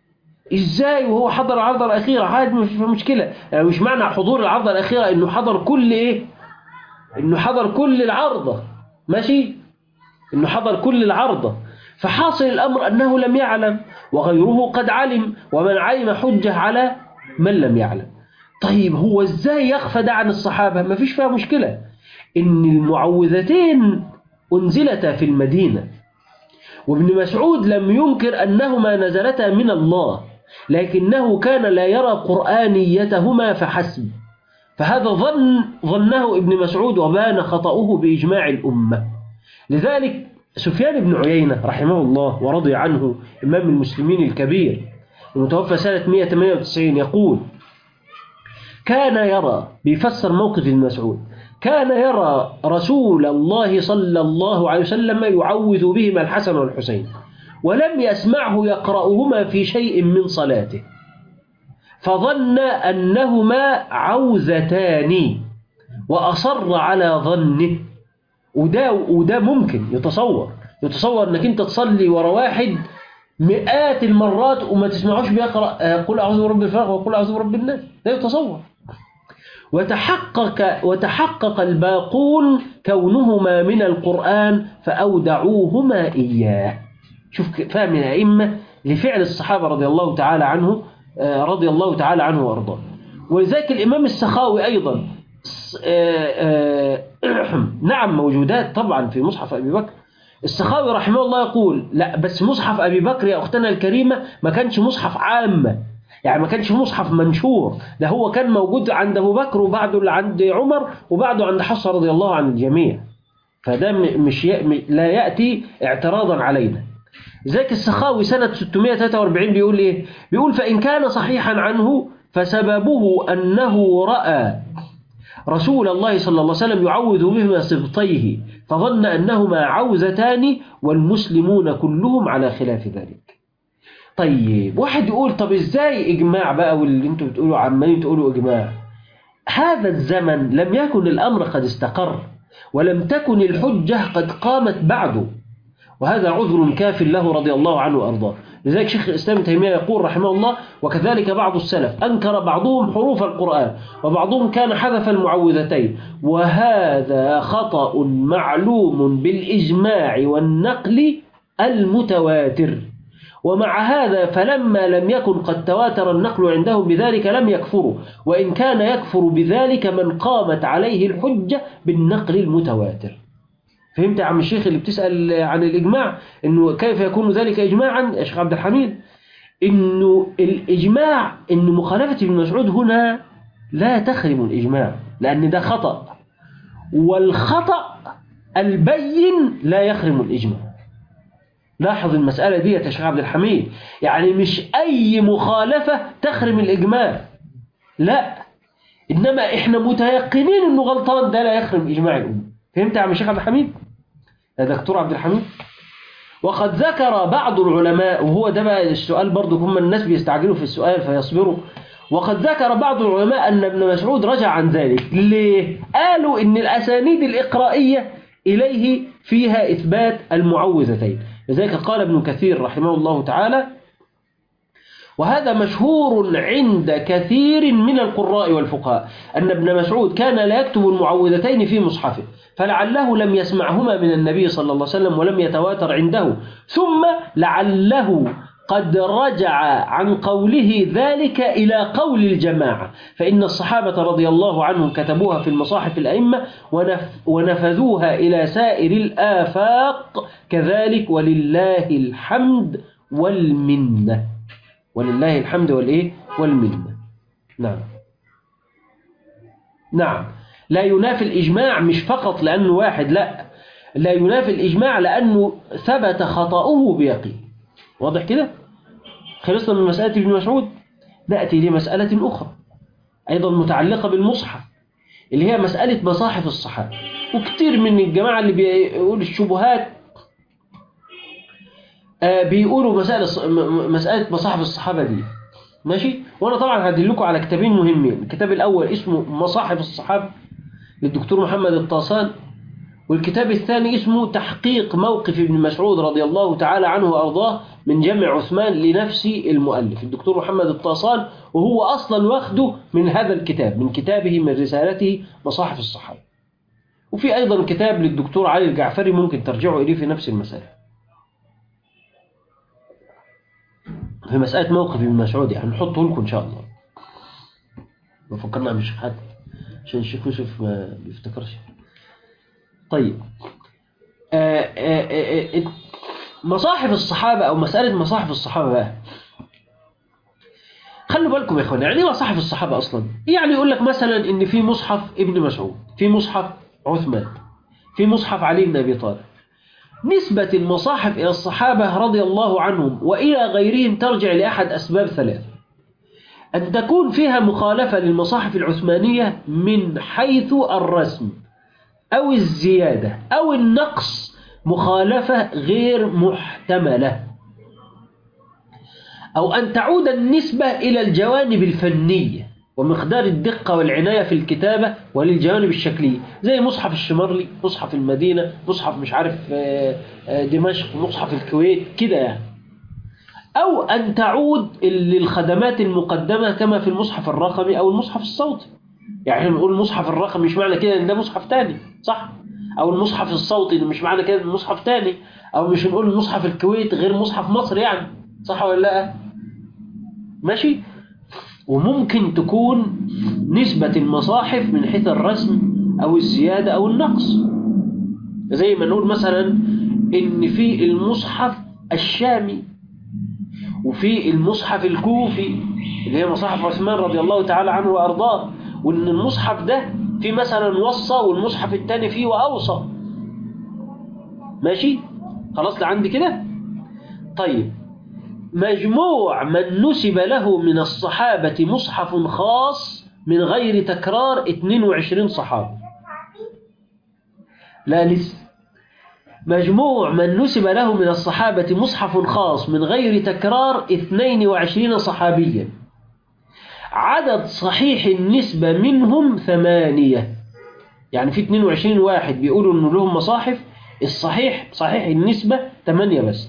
إزاي وهو حضر العرضة الأخيرة عاد ما في مشكلة يعني مش معنى حضور العرضة الأخيرة إنه حضر كل إيه إنه حضر كل العرضة ماشي إنه حضر كل العرضة فحاصل الأمر أنه لم يعلم وغيره قد علم ومن علم حجة على من لم يعلم طيب هو إزاي يخفى ده عن الصحابة ما فيش فيها مشكلة إن المعوذتين أنزلتا في المدينة وابن مسعود لم ينكر أنهما نزلتا من الله لكنه كان لا يرى قرآنيتهما فحسب فهذا ظن ظنه ابن مسعود وبان خطأه بإجماع الأمة لذلك سفيان بن عيينة رحمه الله ورضي عنه إمام المسلمين الكبير المتوفى سنة 198 يقول كان يرى بيفسر موقف ابن مسعود كان يرى رسول الله صلى الله عليه وسلم يعوذ بهما الحسن والحسين ولم يسمعه يقرأهما في شيء من صلاته فظن أنهما عوذتان وأصر على ظنه وده, وده ممكن يتصور يتصور أنك أنت تصلي ورا واحد مئات المرات وما تسمعوش بيقرأ آه، قل أعوذ برب الفلق وقل أعوذ برب الناس لا يتصور وتحقق وتحقق الباقون كونهما من القرآن فأودعوهما إياه شوف ك- فهم الأئمة لفعل الصحابة رضي الله تعالى عنه آه، رضي الله تعالى عنه وأرضاه ولذلك الإمام السخاوي أيضا س- آه، آه، نعم موجودات طبعا في مصحف أبي بكر السخاوي رحمه الله يقول لا بس مصحف أبي بكر يا أختنا الكريمة ما كانش مصحف عام يعني ما كانش مصحف منشور ده هو كان موجود عند أبو بكر وبعده عند عمر وبعده عند حفصة رضي الله عن الجميع فده م- مش ي... م- لا يأتي اعتراضا علينا ذاك السخاوي سنة 643 بيقول إيه بيقول فإن كان صحيحا عنه فسببه أنه رأى رسول الله صلى الله عليه وسلم يعوذ بهما سبطيه فظن أنهما عوزتان والمسلمون كلهم على خلاف ذلك طيب واحد يقول طب ازاي اجماع بقى واللي انتوا بتقولوا عمالين تقولوا اجماع هذا الزمن لم يكن الامر قد استقر ولم تكن الحجة قد قامت بعده وهذا عذر كاف له رضي الله عنه وارضاه لذلك شيخ الاسلام ابن تيميه يقول رحمه الله وكذلك بعض السلف انكر بعضهم حروف القران وبعضهم كان حذف المعوذتين وهذا خطا معلوم بالاجماع والنقل المتواتر ومع هذا فلما لم يكن قد تواتر النقل عندهم بذلك لم يكفروا وإن كان يكفر بذلك من قامت عليه الحجة بالنقل المتواتر فهمت يا عم الشيخ اللي بتسأل عن الإجماع إنه كيف يكون ذلك إجماعا يا شيخ عبد الحميد إنه الإجماع إن مخالفة ابن مسعود هنا لا تخرم الإجماع لأن ده خطأ والخطأ البين لا يخرم الإجماع لاحظ المسألة دي يا شيخ عبد الحميد يعني مش أي مخالفة تخرم الإجماع لا إنما إحنا متيقنين إنه غلطان ده لا يخرم إجماع الأمة فهمت يا عم الشيخ عبد الحميد؟ يا دكتور عبد الحميد وقد ذكر بعض العلماء وهو ده بقى السؤال برضو هم الناس بيستعجلوا في السؤال فيصبروا وقد ذكر بعض العلماء أن ابن مسعود رجع عن ذلك ليه؟ قالوا إن الأسانيد الإقرائية إليه فيها إثبات المعوذتين لذلك قال ابن كثير رحمه الله تعالى وهذا مشهور عند كثير من القراء والفقهاء أن ابن مسعود كان لا يكتب المعوذتين في مصحفه فلعله لم يسمعهما من النبي صلى الله عليه وسلم ولم يتواتر عنده ثم لعله قد رجع عن قوله ذلك إلى قول الجماعة فإن الصحابة رضي الله عنهم كتبوها في المصاحف الأئمة ونف ونفذوها إلى سائر الآفاق كذلك ولله الحمد والمنة ولله الحمد والإيه والمنة نعم نعم لا ينافي الإجماع مش فقط لأنه واحد لا لا ينافي الإجماع لأنه ثبت خطأه بيقين واضح كده خلصنا من مسألة ابن مسعود نأتي لمسألة أخرى أيضا متعلقة بالمصحف اللي هي مسألة مصاحف الصحابة وكتير من الجماعة اللي بيقول الشبهات آه بيقولوا مسألة مسألة مصاحف الصحابة دي ماشي وانا طبعا هدلكم على كتابين مهمين الكتاب الاول اسمه مصاحف الصحابة للدكتور محمد الطاسان والكتاب الثاني اسمه تحقيق موقف ابن مسعود رضي الله تعالى عنه وأرضاه من جمع عثمان لنفس المؤلف الدكتور محمد الطاسان وهو أصلا واخده من هذا الكتاب من كتابه من رسالته مصاحف الصحابة وفي أيضا كتاب للدكتور علي الجعفري ممكن ترجعوا إليه في نفس المسألة في مسألة موقف ابن مسعود يعني نحطه لكم إن شاء الله وفكرنا مش حد عشان الشيخ يوسف ما بيفتكرش طيب آآ آآ آآ مصاحف الصحابة أو مسألة مصاحف الصحابة بقى خلوا بالكم يا إخواني يعني إيه مصاحف الصحابة أصلا يعني يقول لك مثلا إن في مصحف ابن مسعود في مصحف عثمان في مصحف علي بن أبي طالب نسبة المصاحف إلى الصحابة رضي الله عنهم وإلى غيرهم ترجع لأحد أسباب ثلاث أن تكون فيها مخالفة للمصاحف العثمانية من حيث الرسم أو الزيادة أو النقص مخالفة غير محتملة أو أن تعود النسبة إلى الجوانب الفنية ومقدار الدقة والعناية في الكتابة وللجوانب الشكلية زي مصحف الشمرلي مصحف المدينة مصحف مش عارف دمشق مصحف الكويت كده يعني أو أن تعود للخدمات المقدمة كما في المصحف الرقمي أو المصحف الصوتي يعني احنا بنقول المصحف الرقمي مش معنى كده ان ده مصحف تاني صح او المصحف الصوتي ده مش معنى كده ان مصحف تاني او مش هنقول المصحف الكويت غير مصحف مصر يعني صح ولا لا ماشي وممكن تكون نسبة المصاحف من حيث الرسم او الزيادة او النقص زي ما نقول مثلا ان في المصحف الشامي وفي المصحف الكوفي اللي هي مصاحف عثمان رضي الله تعالى عنه وارضاه وان المصحف ده في مثلا وصى والمصحف الثاني فيه واوصى ماشي خلاص لعندي كده طيب مجموع من نسب له من الصحابة مصحف خاص من غير تكرار 22 صحابي لا لسه مجموع من نسب له من الصحابة مصحف خاص من غير تكرار 22 صحابيا عدد صحيح النسبة منهم ثمانية يعني في 22 واحد بيقولوا انه لهم مصاحف الصحيح صحيح النسبة ثمانية بس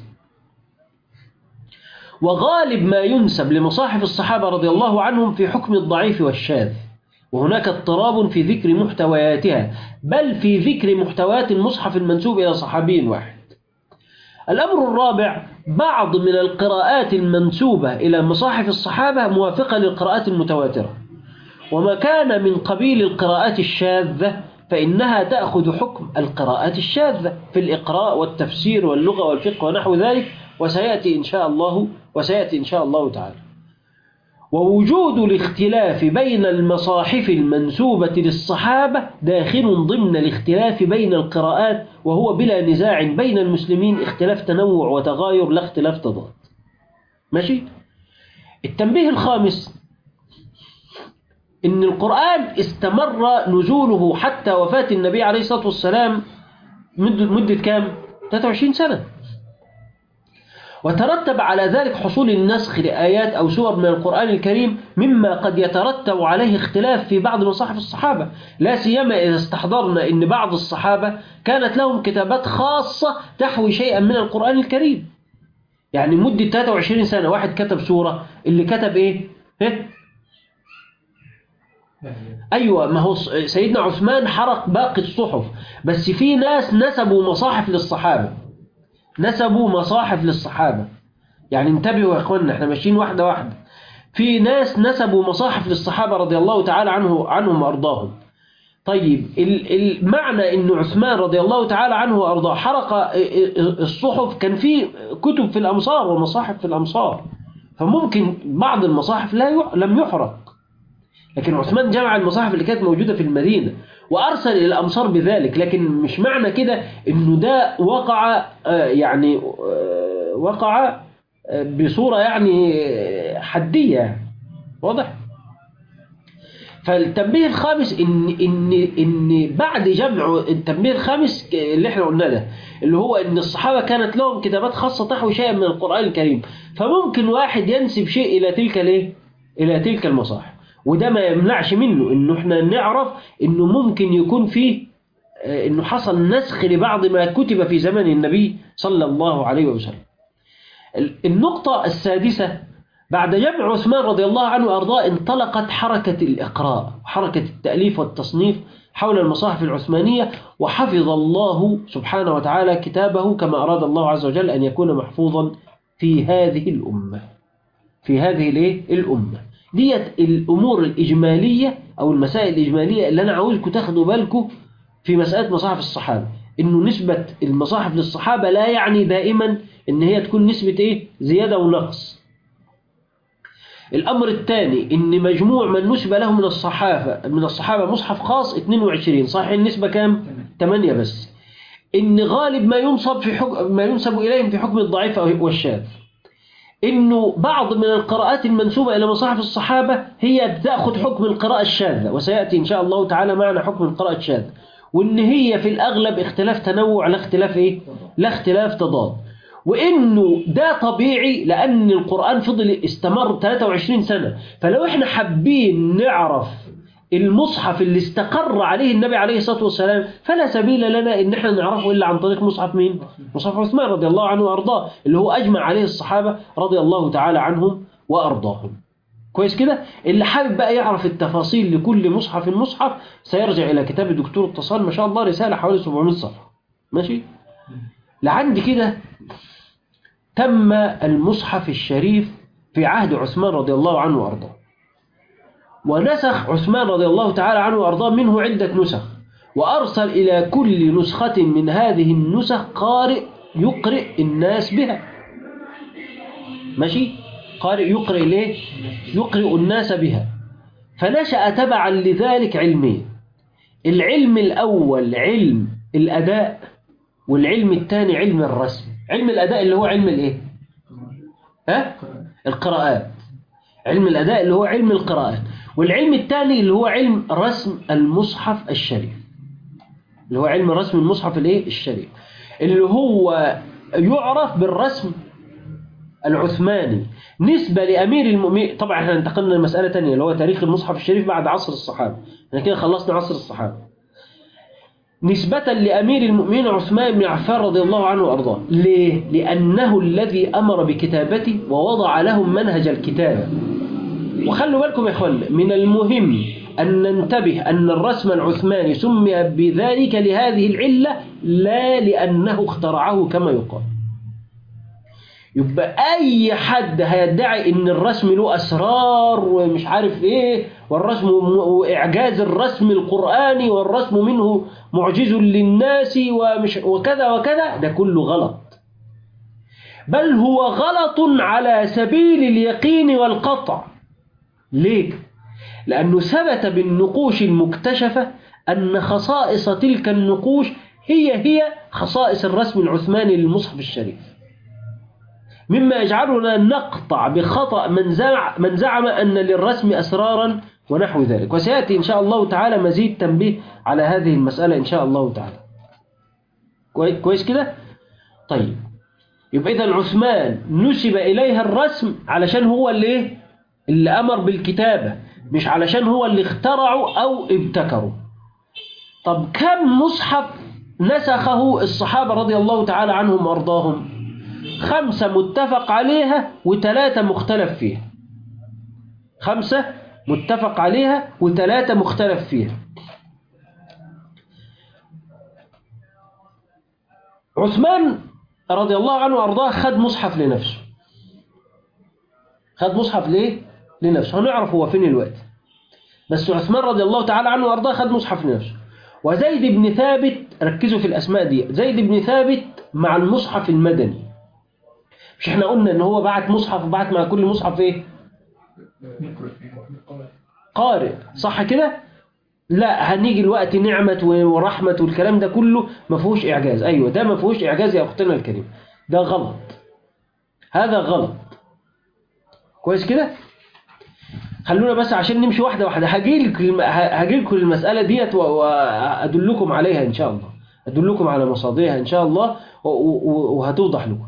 وغالب ما ينسب لمصاحف الصحابة رضي الله عنهم في حكم الضعيف والشاذ وهناك اضطراب في ذكر محتوياتها بل في ذكر محتويات المصحف المنسوب إلى صحابي واحد الأمر الرابع بعض من القراءات المنسوبة إلى مصاحف الصحابة موافقة للقراءات المتواترة وما كان من قبيل القراءات الشاذة فإنها تأخذ حكم القراءات الشاذة في الإقراء والتفسير واللغة والفقه ونحو ذلك وسيأتي إن شاء الله وسيأتي إن شاء الله تعالى ووجود الاختلاف بين المصاحف المنسوبة للصحابة داخل ضمن الاختلاف بين القراءات وهو بلا نزاع بين المسلمين اختلاف تنوع وتغاير لا اختلاف تضاد ماشي التنبيه الخامس إن القرآن استمر نزوله حتى وفاة النبي عليه الصلاة والسلام مدة, مدة كام؟ 23 سنة وترتب على ذلك حصول النسخ لآيات أو سور من القرآن الكريم مما قد يترتب عليه اختلاف في بعض مصاحف الصحابة لا سيما إذا استحضرنا أن بعض الصحابة كانت لهم كتابات خاصة تحوي شيئا من القرآن الكريم يعني مدة 23 سنة واحد كتب سورة اللي كتب إيه؟ إيه؟ أيوة ما هو سيدنا عثمان حرق باقي الصحف بس في ناس نسبوا مصاحف للصحابة نسبوا مصاحف للصحابة يعني انتبهوا يا اخوانا احنا ماشيين واحدة واحدة في ناس نسبوا مصاحف للصحابة رضي الله تعالى عنه عنهم وارضاهم طيب المعنى ان عثمان رضي الله تعالى عنه وارضاه حرق الصحف كان في كتب في الامصار ومصاحف في الامصار فممكن بعض المصاحف لا لم يحرق لكن عثمان جمع المصاحف اللي كانت موجودة في المدينة وأرسل إلى الأمصار بذلك لكن مش معنى كده إنه ده وقع يعني وقع بصورة يعني حدية واضح فالتنبيه الخامس إن إن إن بعد جمع التنبيه الخامس اللي احنا قلناه ده اللي هو إن الصحابة كانت لهم كتابات خاصة تحوي شيئا من القرآن الكريم فممكن واحد ينسب شيء إلى تلك الايه؟ إلى تلك المصاحف وده ما يمنعش منه انه احنا نعرف انه ممكن يكون فيه انه حصل نسخ لبعض ما كتب في زمن النبي صلى الله عليه وسلم النقطة السادسة بعد جمع عثمان رضي الله عنه وأرضاه انطلقت حركة الإقراء حركة التأليف والتصنيف حول المصاحف العثمانية وحفظ الله سبحانه وتعالى كتابه كما أراد الله عز وجل أن يكون محفوظا في هذه الأمة في هذه الأمة ديت الأمور الإجمالية أو المسائل الإجمالية اللي أنا عاوزكم تاخدوا بالكم في مسألة مصاحف الصحابة إنه نسبة المصاحف للصحابة لا يعني دائما إن هي تكون نسبة إيه زيادة ونقص الأمر الثاني إن مجموع من نسب له من الصحابة من الصحابة مصحف خاص 22 صحيح النسبة كام 8 بس إن غالب ما ينصب في حكم ما ينسب إليهم في حكم الضعيف والشاذ انه بعض من القراءات المنسوبة الى مصاحف الصحابة هي بتاخذ حكم القراءة الشاذة وسيأتي ان شاء الله تعالى معنا حكم القراءة الشاذة وان هي في الاغلب اختلاف تنوع لا اختلاف ايه لا اختلاف تضاد وانه ده طبيعي لان القرآن فضل استمر 23 سنة فلو احنا حابين نعرف المصحف اللي استقر عليه النبي عليه الصلاة والسلام فلا سبيل لنا ان احنا نعرفه الا عن طريق مصحف مين مصحف عثمان رضي الله عنه وارضاه اللي هو اجمع عليه الصحابة رضي الله تعالى عنهم وارضاهم كويس كده اللي حابب بقى يعرف التفاصيل لكل مصحف مصحف سيرجع الى كتاب الدكتور اتصال ما شاء الله رسالة حوالي 700 صفحة ماشي لعند كده تم المصحف الشريف في عهد عثمان رضي الله عنه وارضاه ونسخ عثمان رضي الله تعالى عنه وارضاه منه عدة نسخ وأرسل إلى كل نسخة من هذه النسخ قارئ يقرئ الناس بها ماشي قارئ يقرئ ليه يقرئ الناس بها فنشأ تبعا لذلك علمين العلم الأول علم الأداء والعلم الثاني علم الرسم علم الأداء اللي هو علم الإيه ها القراءات علم الأداء اللي هو علم القراءات والعلم الثاني اللي هو علم رسم المصحف الشريف اللي هو علم رسم المصحف الايه الشريف اللي هو يعرف بالرسم العثماني نسبة لأمير المؤمنين طبعا احنا انتقلنا لمسألة تانية اللي هو تاريخ المصحف الشريف بعد عصر الصحابة احنا كده خلصنا عصر الصحابة نسبة لأمير المؤمنين عثمان بن عفان رضي الله عنه وأرضاه ليه؟ لأنه الذي أمر بكتابته ووضع لهم منهج الكتابة وخلوا بالكم يا اخوان من المهم أن ننتبه أن الرسم العثماني سمي بذلك لهذه العلة لا لأنه اخترعه كما يقال يبقى أي حد هيدعي إن الرسم له أسرار ومش عارف إيه والرسم وإعجاز الرسم القرآني والرسم منه معجز للناس ومش وكذا وكذا ده كله غلط بل هو غلط على سبيل اليقين والقطع ليه؟ لأنه ثبت بالنقوش المكتشفة أن خصائص تلك النقوش هي هي خصائص الرسم العثماني للمصحف الشريف مما يجعلنا نقطع بخطأ من زعم, من زعم أن للرسم أسرارا ونحو ذلك وسيأتي إن شاء الله تعالى مزيد تنبيه على هذه المسألة إن شاء الله تعالى كويس كده؟ طيب يبقى إذا عثمان نسب إليها الرسم علشان هو اللي إيه؟ اللي أمر بالكتابة مش علشان هو اللي اخترعه أو ابتكره طب كم مصحف نسخه الصحابة رضي الله تعالى عنهم وأرضاهم خمسة متفق عليها وثلاثة مختلف فيها خمسة متفق عليها وثلاثة مختلف فيها عثمان رضي الله عنه وأرضاه خد مصحف لنفسه خد مصحف ليه؟ لنفسه هنعرف هو فين الوقت بس عثمان رضي الله تعالى عنه وأرضاه خد مصحف لنفسه وزيد بن ثابت ركزوا في الأسماء دي زيد بن ثابت مع المصحف المدني مش احنا قلنا ان هو بعت مصحف وبعت مع كل مصحف ايه قارئ صح كده لا هنيجي الوقت نعمة ورحمة والكلام ده كله ما فيهوش إعجاز أيوة ده ما فيهوش إعجاز يا أختنا الكريم ده غلط هذا غلط كويس كده خلونا بس عشان نمشي واحدة واحدة هجيلكم هجيلكم المسألة ديت وأدلكم عليها إن شاء الله أدلكم على مصادرها إن شاء الله وهتوضح لكم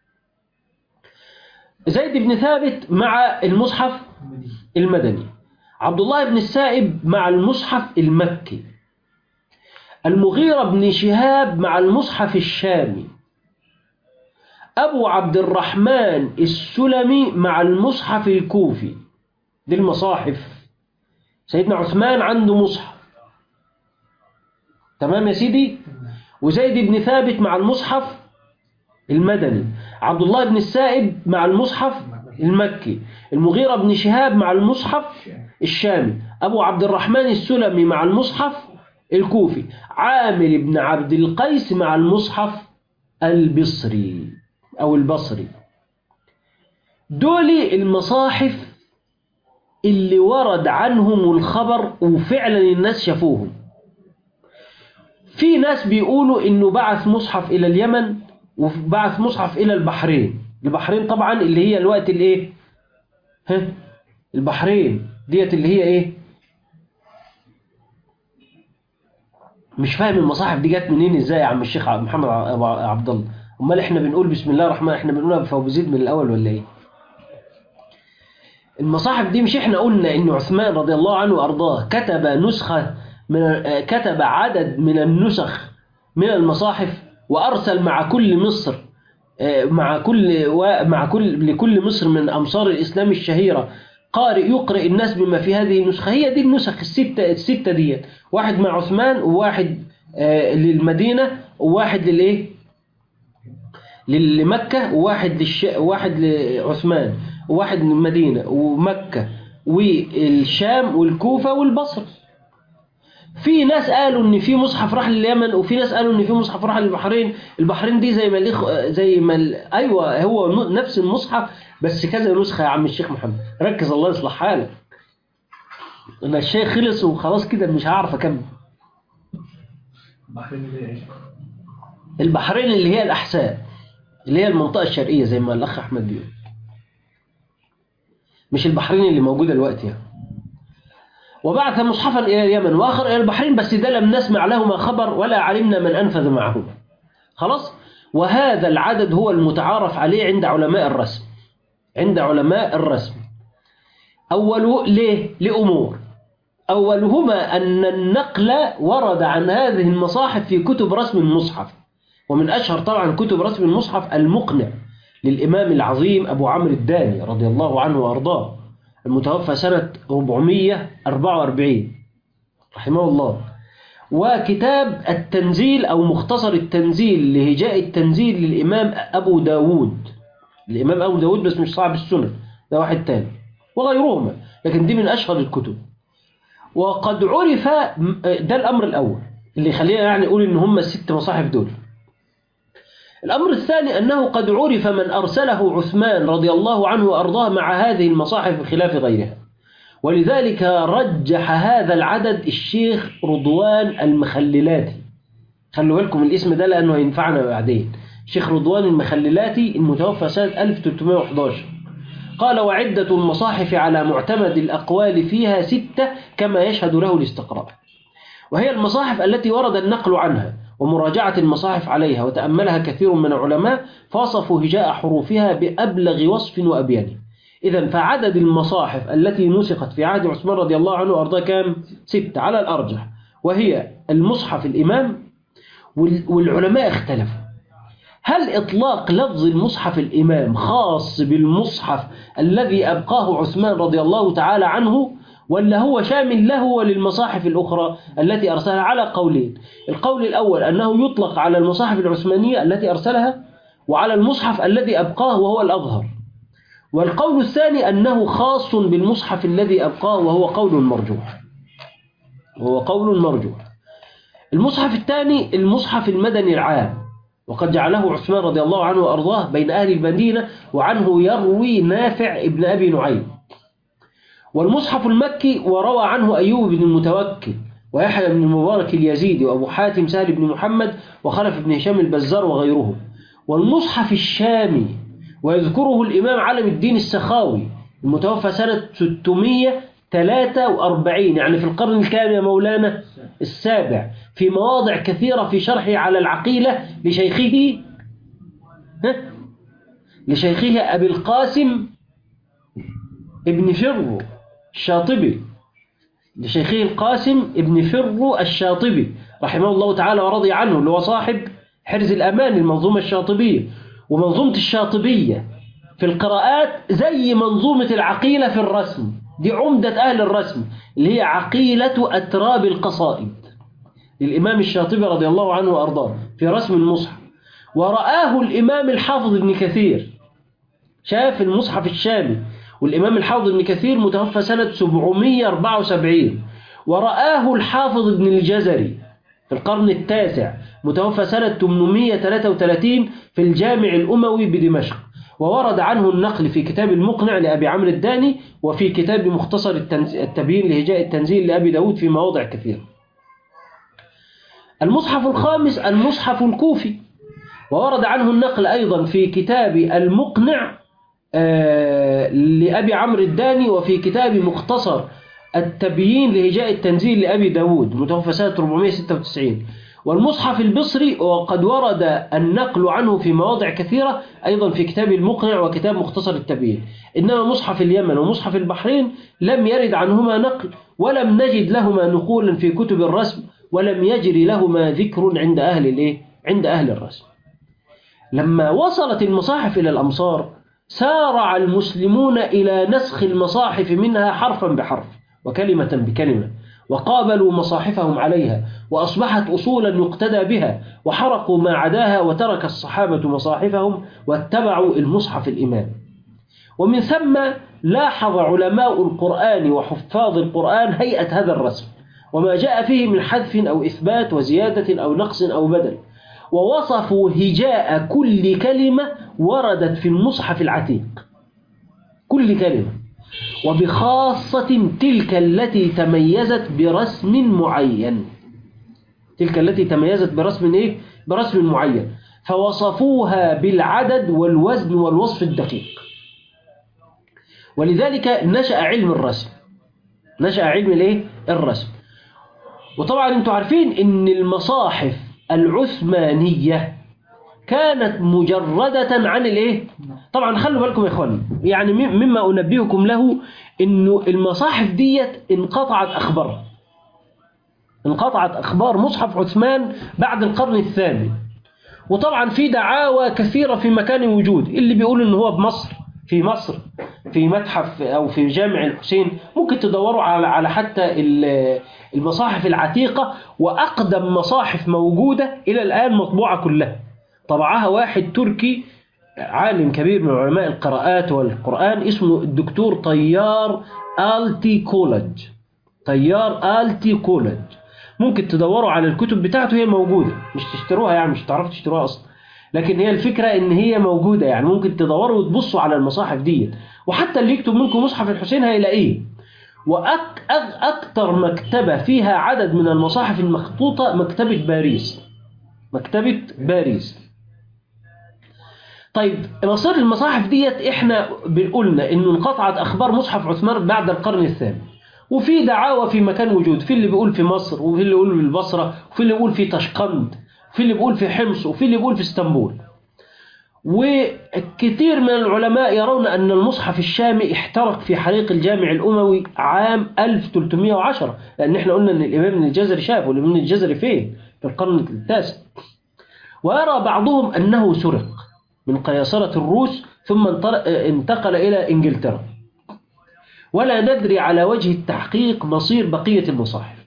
زيد بن ثابت مع المصحف المدني عبد الله بن السائب مع المصحف المكي المغيرة بن شهاب مع المصحف الشامي أبو عبد الرحمن السلمي مع المصحف الكوفي دي المصاحف سيدنا عثمان عنده مصحف تمام يا سيدي وزيد بن ثابت مع المصحف المدني عبد الله بن السائب مع المصحف المكي المغيرة بن شهاب مع المصحف الشامي أبو عبد الرحمن السلمي مع المصحف الكوفي عامر بن عبد القيس مع المصحف البصري أو البصري دول المصاحف اللي ورد عنهم الخبر وفعلا الناس شافوهم في ناس بيقولوا انه بعث مصحف الى اليمن وبعث مصحف الى البحرين البحرين طبعا اللي هي الوقت الايه ها البحرين ديت اللي هي ايه مش فاهم المصاحف دي جت منين ازاي يا عم الشيخ محمد عبد الله امال احنا بنقول بسم الله الرحمن احنا بنقولها بفوزيد من الاول ولا ايه المصاحف دي مش احنا قلنا ان عثمان رضي الله عنه وارضاه كتب نسخة من آه، كتب عدد من النسخ من المصاحف وارسل مع كل مصر آه، مع كل و- مع كل لكل مصر من امصار الاسلام الشهيره قارئ يقرئ الناس بما في هذه النسخه هي دي النسخ السته السته ديت واحد مع عثمان وواحد آه، للمدينه وواحد للايه لمكه وواحد للش... واحد لعثمان وواحد للمدينه ومكه والشام والكوفه والبصره في ناس قالوا ان في مصحف راح لليمن وفي ناس قالوا ان في مصحف راح للبحرين البحرين دي زي ما الإخ... زي ما ال... ايوه هو م- نفس المصحف بس كذا نسخه يا عم الشيخ محمد ركز الله يصلح حالك انا الشيخ خلص وخلاص كده مش هعرف اكمل البحرين دي ايش؟ البحرين اللي هي الاحساء اللي هي المنطقه الشرقيه زي ما الاخ احمد بيقول مش البحرين اللي موجوده دلوقتي يعني وبعث مصحفا إلى اليمن وآخر إلى البحرين بس ده لم نسمع لهما خبر ولا علمنا من أنفذ معهما خلاص وهذا العدد هو المتعارف عليه عند علماء الرسم عند علماء الرسم أول ليه لأمور أولهما أن النقل ورد عن هذه المصاحف في كتب رسم المصحف ومن أشهر طبعا كتب رسم المصحف المقنع للإمام العظيم أبو عمرو الداني رضي الله عنه وأرضاه المتوفى سنة 444 رحمه الله وكتاب التنزيل أو مختصر التنزيل لهجاء التنزيل للإمام أبو داود الإمام أبو داود بس مش صعب السنن ده واحد تاني وغيرهما لكن دي من أشهر الكتب وقد عرف ده الأمر الأول اللي خلينا يعني نقول إن هم الست مصاحف دول الأمر الثاني أنه قد عرف من أرسله عثمان رضي الله عنه وأرضاه مع هذه المصاحف بخلاف غيرها ولذلك رجح هذا العدد الشيخ رضوان المخللاتي خلوا بالكم الاسم ده لأنه هينفعنا بعدين شيخ رضوان المخللاتي المتوفى سنة 1311 قال وعدة المصاحف على معتمد الأقوال فيها ستة كما يشهد له الاستقراء وهي المصاحف التي ورد النقل عنها ومراجعة المصاحف عليها وتأملها كثير من العلماء فوصفوا هجاء حروفها بأبلغ وصف وأبينه إذا فعدد المصاحف التي نسخت في عهد عثمان رضي الله عنه وأرضاه كام؟ ستة على الأرجح وهي المصحف الإمام وال- والعلماء اختلفوا هل إطلاق لفظ المصحف الإمام خاص بالمصحف الذي أبقاه عثمان رضي الله تعالى عنه ولا هو شامل له وللمصاحف الأخرى التي أرسلها على قولين القول الأول أنه يطلق على المصاحف العثمانية التي أرسلها وعلى المصحف الذي أبقاه وهو الأظهر والقول الثاني أنه خاص بالمصحف الذي أبقاه وهو قول مرجوح وهو قول مرجوح المصحف الثاني المصحف المدني العام وقد جعله عثمان رضي الله عنه وأرضاه بين أهل المدينة وعنه يروي نافع ابن أبي نعيم والمصحف المكي وروى عنه أيوب بن المتوكل ويحيى بن المبارك اليزيدي وأبو حاتم سهل بن محمد وخلف بن هشام البزار وغيرهم والمصحف الشامي ويذكره الإمام علم الدين السخاوي المتوفى سنة 643 يعني في القرن الكام يا مولانا السابع في مواضع كثيرة في شرحه على العقيلة لشيخه ها؟ لشيخه أبي القاسم ابن فرو الشاطبي لشيخه القاسم ابن فرو الشاطبي رحمه الله تعالى ورضي عنه اللي هو صاحب حرز الأمان المنظومة الشاطبية ومنظومة الشاطبية في القراءات زي منظومة العقيلة في الرسم دي عمدة أهل الرسم اللي هي عقيلة أتراب القصائد للإمام الشاطبي رضي الله عنه وأرضاه في رسم المصحف ورآه الإمام الحافظ ابن كثير شاف المصحف الشامي والإمام الحافظ ابن كثير متوفى سنة 774 ورآه الحافظ ابن الجزري في القرن التاسع متوفى سنة 833 في الجامع الأموي بدمشق وورد عنه النقل في كتاب المقنع لأبي عمرو الداني وفي كتاب مختصر التنز... التبيين لهجاء التنزيل لأبي داود في مواضع كثيرة المصحف الخامس المصحف الكوفي وورد عنه النقل أيضا في كتاب المقنع آه لأبي عمرو الداني وفي كتاب مختصر التبيين لهجاء التنزيل لأبي داود متوفى سنة 496 والمصحف البصري وقد ورد النقل عنه في مواضع كثيرة أيضا في كتاب المقنع وكتاب مختصر التبيين إنما مصحف اليمن ومصحف البحرين لم يرد عنهما نقل ولم نجد لهما نقولا في كتب الرسم ولم يجري لهما ذكر عند أهل الإيه؟ عند أهل الرسم لما وصلت المصاحف إلى الأمصار سارع المسلمون إلى نسخ المصاحف منها حرفا بحرف وكلمة بكلمة وقابلوا مصاحفهم عليها وأصبحت أصولا يقتدى بها وحرقوا ما عداها وترك الصحابة مصاحفهم واتبعوا المصحف الإمام ومن ثم لاحظ علماء القرآن وحفاظ القرآن هيئة هذا الرسم وما جاء فيه من حذف أو إثبات وزيادة أو نقص أو بدل ووصفوا هجاء كل كلمة وردت في المصحف العتيق كل كلمة وبخاصة تلك التي تميزت برسم معين تلك التي تميزت برسم إيه؟ برسم معين فوصفوها بالعدد والوزن والوصف الدقيق ولذلك نشأ علم الرسم نشأ علم الايه الرسم وطبعا انتم عارفين ان المصاحف العثمانية كانت مجردة عن الايه طبعا خلوا بالكم يا اخواني يعني مما انبهكم له انه المصاحف ديت انقطعت اخبارها انقطعت اخبار مصحف عثمان بعد القرن الثامن وطبعا في دعاوى كثيرة في مكان وجود اللي بيقول ان هو بمصر في مصر في متحف او في جامع الحسين ممكن تدوروا على على حتى المصاحف العتيقة واقدم مصاحف موجودة الى الان مطبوعة كلها طبعها واحد تركي عالم كبير من علماء القراءات والقرآن اسمه الدكتور طيار آلتي كولج طيار آلتي كولج ممكن تدوروا على الكتب بتاعته هي موجودة مش تشتروها يعني مش تعرفوا تشتروها أصلا لكن هي الفكرة ان هي موجودة يعني ممكن تدوروا وتبصوا على المصاحف دي وحتى اللي يكتب منكم مصحف الحسين هيلاقيه وأكثر مكتبة فيها عدد من المصاحف المخطوطة مكتبة باريس مكتبة باريس طيب مصير المصاحف ديت احنا قلنا انه انقطعت اخبار مصحف عثمان بعد القرن الثامن وفي دعاوى في مكان وجود في اللي بيقول في مصر وفي اللي بيقول في البصرة وفي اللي بيقول في تشقند وفي اللي بيقول في حمص وفي اللي بيقول في اسطنبول وكثير من العلماء يرون أن المصحف الشامي احترق في حريق الجامع الأموي عام 1310 لأن احنا قلنا أن الإمام ابن الجزري شاف والإمام ابن الجزري فين في القرن التاسع ويرى بعضهم أنه سرق من قياصرة الروس ثم انتقل إلى إنجلترا ولا ندري على وجه التحقيق مصير بقية المصاحف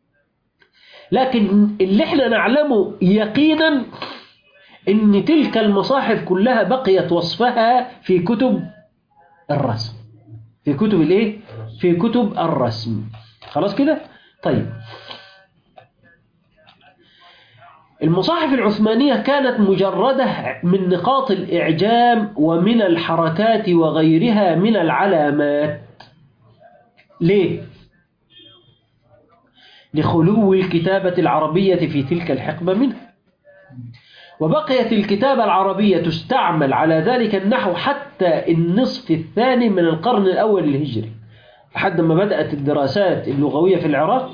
لكن اللي احنا نعلمه يقينا ان تلك المصاحف كلها بقيت وصفها في كتب الرسم في كتب الايه في كتب الرسم خلاص كده طيب المصاحف العثمانية كانت مجردة من نقاط الإعجام ومن الحركات وغيرها من العلامات ليه؟ لخلو الكتابة العربية في تلك الحقبة منها وبقيت الكتابة العربية تستعمل على ذلك النحو حتى النصف الثاني من القرن الأول الهجري لحد ما بدأت الدراسات اللغوية في العراق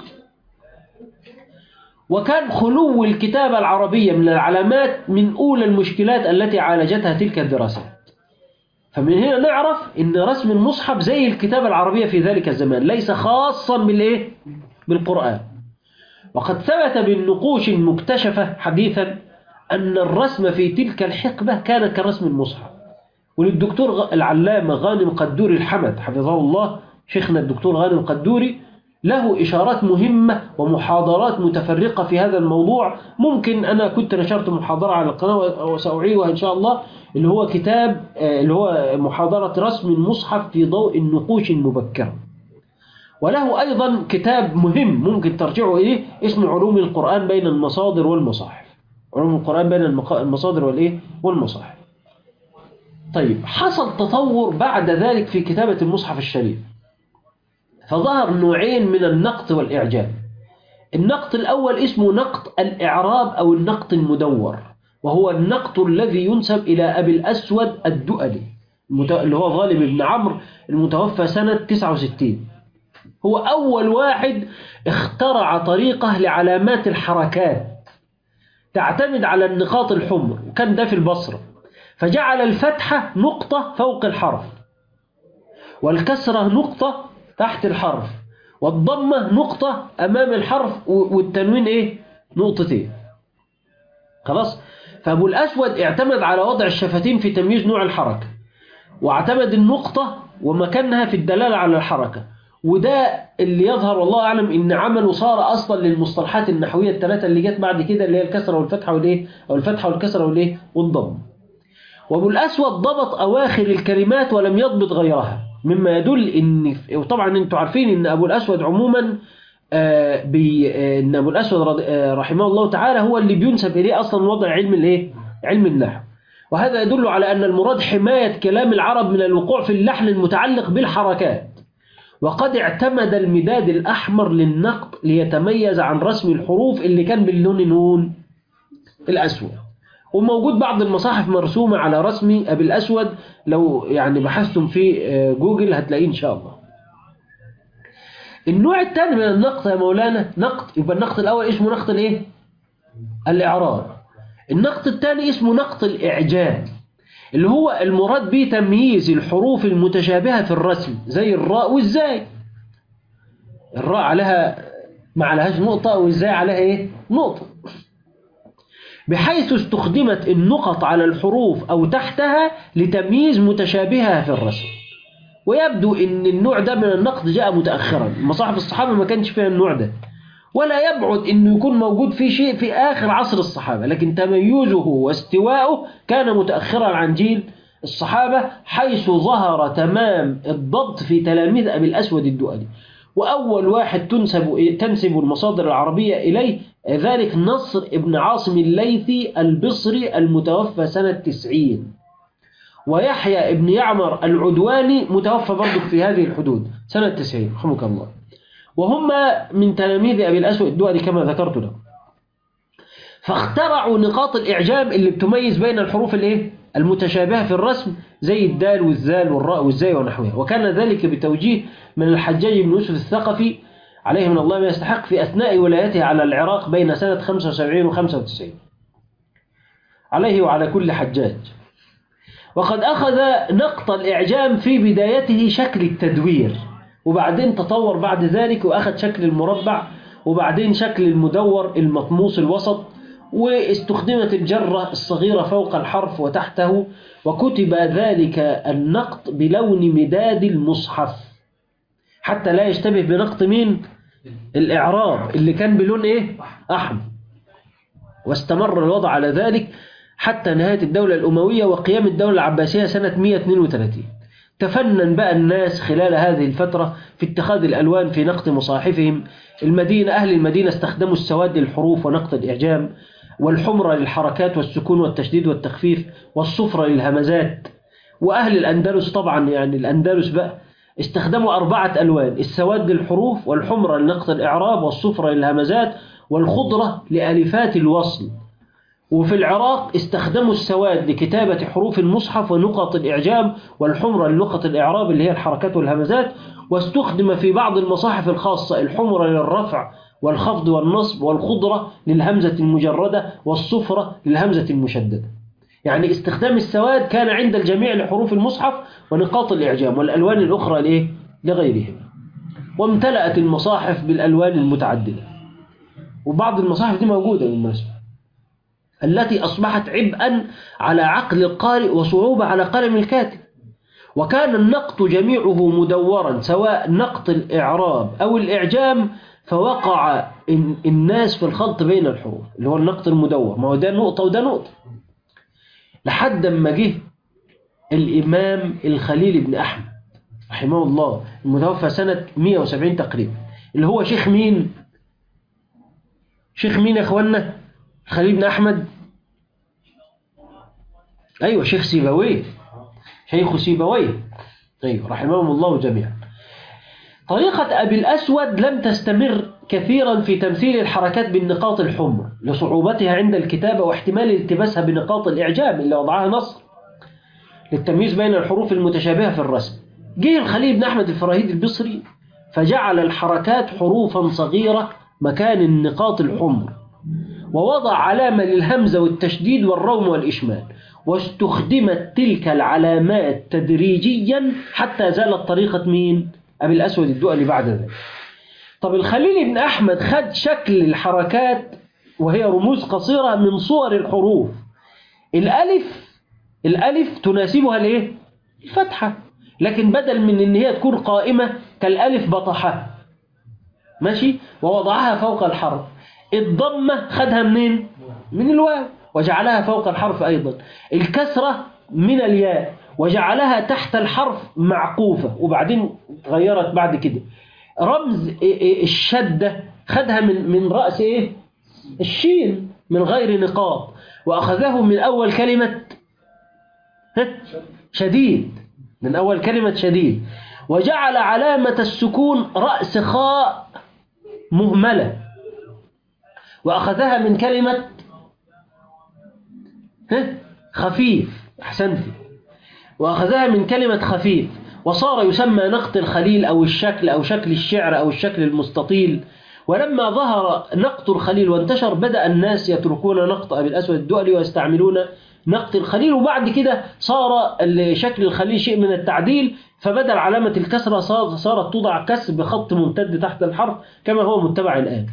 وكان خلو الكتابة العربية من العلامات من أولى المشكلات التي عالجتها تلك الدراسات فمن هنا نعرف أن رسم المصحف زي الكتابة العربية في ذلك الزمان ليس خاصا بالإيه؟ بالقرآن وقد ثبت بالنقوش المكتشفة حديثا أن الرسم في تلك الحقبة كان كرسم المصحف وللدكتور العلامة غانم قدوري الحمد حفظه الله شيخنا الدكتور غانم قدوري له إشارات مهمة ومحاضرات متفرقة في هذا الموضوع ممكن أنا كنت نشرت محاضرة على القناة وسأعيدها إن شاء الله اللي هو كتاب اللي هو محاضرة رسم المصحف في ضوء النقوش المبكرة وله أيضا كتاب مهم ممكن ترجعوا إليه اسمه علوم القرآن بين المصادر والمصاحف علوم القرآن بين المصادر والإيه والمصاحف طيب حصل تطور بعد ذلك في كتابة المصحف الشريف فظهر نوعين من النقط والإعجاب النقط الأول اسمه نقط الإعراب أو النقط المدور وهو النقط الذي ينسب إلى أبي الأسود الدؤلي اللي هو ظالم بن عمرو المتوفى سنة 69 هو أول واحد اخترع طريقة لعلامات الحركات تعتمد على النقاط الحمر وكان ده في البصرة فجعل الفتحة نقطة فوق الحرف والكسرة نقطة تحت الحرف والضمة نقطة أمام الحرف و- والتنوين إيه نقطتين خلاص فأبو الأسود اعتمد على وضع الشفتين في تمييز نوع الحركة واعتمد النقطة ومكانها في الدلالة على الحركة وده اللي يظهر والله أعلم إن عمله صار أصلا للمصطلحات النحوية الثلاثة اللي جت بعد كده اللي هي الكسرة والفتحة والإيه أو الفتحة والكسرة والإيه والضم وابو الأسود ضبط أواخر الكلمات ولم يضبط غيرها مما يدل إن وطبعا أنتم عارفين إن أبو الأسود عموما آه، بي آه، إن أبو الأسود رض- آه، رحمه الله تعالى هو اللي بينسب إليه أصلا وضع علم الإيه؟ علم النحو وهذا يدل على أن المراد حماية كلام العرب من الوقوع في اللحن المتعلق بالحركات وقد اعتمد المداد الأحمر للنقط ليتميز عن رسم الحروف اللي كان باللون نون الأسود وموجود بعض المصاحف مرسومة على رسم أبي الأسود لو يعني بحثتم في آه، جوجل هتلاقيه إن شاء الله النوع الثاني من النقط يا مولانا نقط يبقى النقط الأول اسمه نقط الإيه؟ الإعراب النقط الثاني اسمه نقط الإعجاب اللي هو المراد به تمييز الحروف المتشابهة في الرسم زي الراء والزاي الراء عليها ما عليهاش نقطة والزاي عليها ايه نقطة بحيث استخدمت النقط على الحروف أو تحتها لتمييز متشابهها في الرسم ويبدو ان النوع ده من النقد جاء متأخرا مصاحف الصحابة ما كانش فيها النوع ده ولا يبعد انه يكون موجود في شيء في آخر عصر الصحابة لكن تميزه واستواؤه كان متأخرا عن جيل الصحابة حيث ظهر تمام الضبط في تلاميذ أبي الأسود الدؤلي وأول واحد تنسب تنسب المصادر العربية إليه ذلك نصر ابن عاصم الليثي البصري المتوفى سنة 90 ويحيى ابن يعمر العدواني متوفى برضه في هذه الحدود سنة 90 رحمك الله وهم من تلاميذ أبي الأسود الدؤلي كما ذكرت لكم فاخترعوا نقاط الإعجام اللي بتميز بين الحروف الايه المتشابهة في الرسم زي الدال والذال والراء والزاي ونحوها وكان ذلك بتوجيه من الحجاج بن يوسف الثقفي عليه من الله ما يستحق في أثناء ولايته على العراق بين سنة 75 و 95 عليه وعلى كل حجاج وقد أخذ نقط الإعجام في بدايته شكل التدوير وبعدين تطور بعد ذلك وأخذ شكل المربع وبعدين شكل المدور المطموس الوسط واستخدمت الجرة الصغيرة فوق الحرف وتحته وكتب ذلك النقط بلون مداد المصحف حتى لا يشتبه بنقط مين الإعراب اللي كان بلون إيه أحمر واستمر الوضع على ذلك حتى نهاية الدولة الأموية وقيام الدولة العباسية سنة 132 تفنن بقى الناس خلال هذه الفترة في اتخاذ الألوان في نقط مصاحفهم المدينة أهل المدينة استخدموا السواد للحروف ونقط الإعجام والحمرة للحركات والسكون والتشديد والتخفيف والصفرة للهمزات وأهل الأندلس طبعا يعني الأندلس بقى استخدموا أربعة ألوان السواد للحروف والحمرة لنقط الإعراب والصفرة للهمزات والخضرة لألفات الوصل وفي العراق استخدموا السواد لكتابة حروف المصحف ونقط الإعجام والحمرة لنقط الإعراب اللي هي الحركات والهمزات واستخدم في بعض المصاحف الخاصة الحمرة للرفع والخفض والنصب والخضرة للهمزة المجردة والصفرة للهمزة المشددة يعني استخدام السواد كان عند الجميع لحروف المصحف ونقاط الإعجام والألوان الأخرى لإيه؟ لغيرهم وامتلأت المصاحف بالألوان المتعددة وبعض المصاحف دي موجودة بالمناسبة التي أصبحت عبئا على عقل القارئ وصعوبة على قلم الكاتب وكان النقط جميعه مدورا سواء نقط الإعراب أو الإعجام فوقع الناس في الخلط بين الحروف اللي هو النقط المدور ما هو ده نقطة وده نقطة لحد ما جه الإمام الخليل بن أحمد رحمه الله المتوفى سنة 170 تقريبا اللي هو شيخ مين شيخ مين يا اخوانا خليل بن أحمد أيوة شيخ سيبويه شيخ سيبويه أيوة رحمهم الله جميعا طريقة أبي الأسود لم تستمر كثيرا في تمثيل الحركات بالنقاط الحمر لصعوبتها عند الكتابة واحتمال التباسها بنقاط الإعجام اللي وضعها نصر للتمييز بين الحروف المتشابهة في الرسم جه الخليل بن أحمد الفراهيدي البصري فجعل الحركات حروفا صغيرة مكان النقاط الحمر ووضع علامة للهمزة والتشديد والروم والإشمال واستخدمت تلك العلامات تدريجيا حتى زالت طريقة مين؟ أبي الأسود الدؤلي بعد ذلك طب الخليل بن أحمد خد شكل الحركات وهي رموز قصيرة من صور الحروف الألف الألف تناسبها الايه؟ الفتحة لكن بدل من ان هي تكون قائمة كالألف بطحة ماشي ووضعها فوق الحرف الضمة خدها منين من الواو وجعلها فوق الحرف أيضا الكسرة من الياء وجعلها تحت الحرف معقوفة وبعدين تغيرت بعد كده رمز الشدة خدها من من رأس ايه الشين من غير نقاط وأخذه من أول كلمة ها؟ شديد من أول كلمة شديد وجعل علامة السكون رأس خاء مهملة وأخذها من كلمة ها؟ خفيف أحسنتي وأخذها من كلمة خفيف وصار يسمى نقط الخليل أو الشكل أو شكل الشعر أو الشكل المستطيل ولما ظهر نقط الخليل وانتشر بدأ الناس يتركون نقط أبي الأسود الدؤلي ويستعملون نقط الخليل وبعد كده صار شكل الخليل شيء من التعديل فبدل علامة الكسرة صارت توضع كسر بخط ممتد تحت الحرف كما هو متبع الآن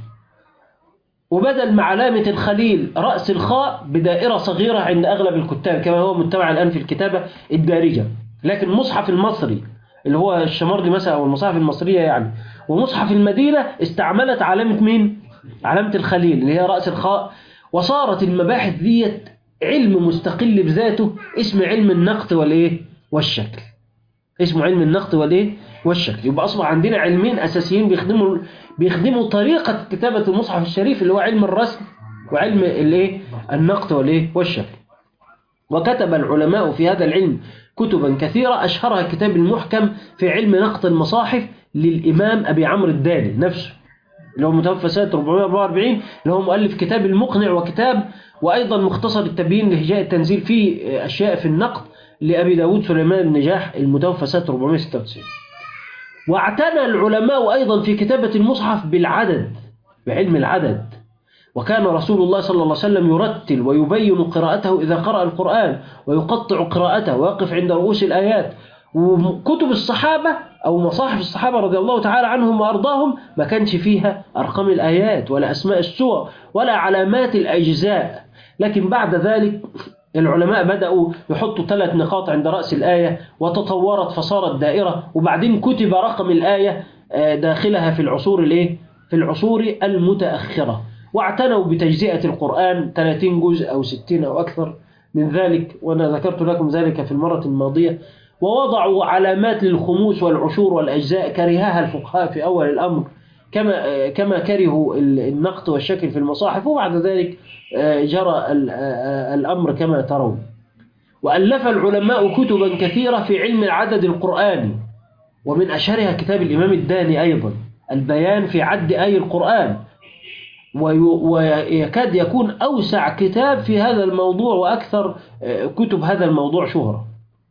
وبدل مع علامة الخليل رأس الخاء بدائرة صغيرة عند أغلب الكتاب كما هو متبع الآن في الكتابة الدارجة لكن المصحف المصري اللي هو الشمردي مثلا أو المصاحف المصرية يعني ومصحف المدينة استعملت علامة مين؟ علامة الخليل اللي هي رأس الخاء وصارت المباحث ديت علم مستقل بذاته اسم علم النقط والايه والشكل اسمه علم النقط والايه والشكل يبقى اصبح عندنا علمين اساسيين بيخدموا بيخدموا طريقه كتابه المصحف الشريف اللي هو علم الرسم وعلم الايه النقط والايه والشكل وكتب العلماء في هذا العلم كتبا كثيرة أشهرها كتاب المحكم في علم نقط المصاحف للإمام أبي عمرو الداني نفسه اللي هو متوفى سنة 444 اللي هو مؤلف كتاب المقنع وكتاب وأيضا مختصر التبيين لهجاء التنزيل فيه أشياء في النقد لأبي داود سليمان النجاح المتوفى سنة 496 واعتنى العلماء أيضا في كتابة المصحف بالعدد بعلم العدد وكان رسول الله صلى الله عليه وسلم يرتل ويبين قراءته إذا قرأ القرآن ويقطع قراءته ويقف عند رؤوس الآيات وكتب الصحابة أو مصاحف الصحابة رضي الله تعالى عنهم وأرضاهم ما كانش فيها أرقام الآيات ولا أسماء السور ولا علامات الأجزاء لكن بعد ذلك العلماء بدأوا يحطوا ثلاث نقاط عند رأس الآية وتطورت فصارت دائرة وبعدين كتب رقم الآية داخلها في العصور الايه في العصور المتأخرة واعتنوا بتجزئة القرآن 30 جزء أو 60 أو أكثر من ذلك وأنا ذكرت لكم ذلك في المرة الماضية ووضعوا علامات للخموس والعشور والأجزاء كرهها الفقهاء في أول الأمر كما كما كرهوا النقط والشكل في المصاحف وبعد ذلك جرى الأمر كما ترون وألف العلماء كتبا كثيرة في علم العدد القرآني ومن أشهرها كتاب الإمام الداني أيضا البيان في عد آي القرآن ويكاد يكون أوسع كتاب في هذا الموضوع وأكثر كتب هذا الموضوع شهرة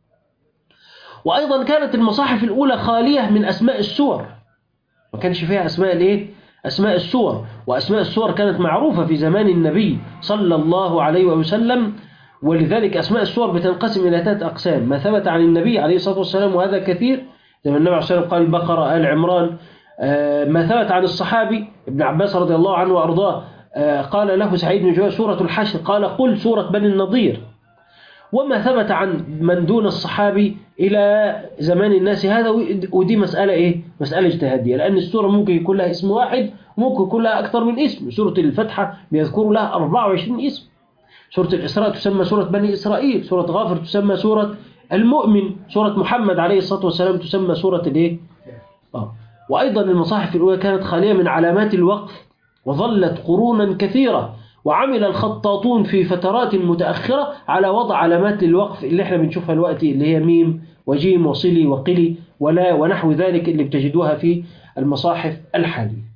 وأيضا كانت المصاحف الأولى خالية من أسماء السور ما كانش فيها أسماء الإيه؟ أسماء السور وأسماء السور كانت معروفة في زمان النبي صلى الله عليه وسلم ولذلك أسماء السور بتنقسم إلى ثلاث أقسام ما ثبت عن النبي عليه الصلاة والسلام وهذا كثير زي ما النبي عليه الصلاة والسلام قال البقرة آل عمران ما ثبت عن الصحابي ابن عباس رضي الله عنه وأرضاه قال له سعيد بن جبير سورة الحشر قال قل سورة بني النضير وما ثبت عن من دون الصحابي إلى زمان الناس هذا ودي مسألة إيه؟ مسألة اجتهادية لأن السورة ممكن يكون لها اسم واحد وممكن يكون لها أكثر من اسم سورة الفتحة بيذكروا لها 24 اسم سورة الإسراء تسمى سورة بني إسرائيل سورة غافر تسمى سورة المؤمن سورة محمد عليه الصلاة والسلام تسمى سورة الإيه؟ آه. وأيضا المصاحف الأولى كانت خالية من علامات الوقف وظلت قرونا كثيرة وعمل الخطاطون في فترات متأخرة على وضع علامات الوقف اللي احنا بنشوفها الوقت اللي هي ميم وجيم وصلي وقلي ولا ونحو ذلك اللي بتجدوها في المصاحف الحالية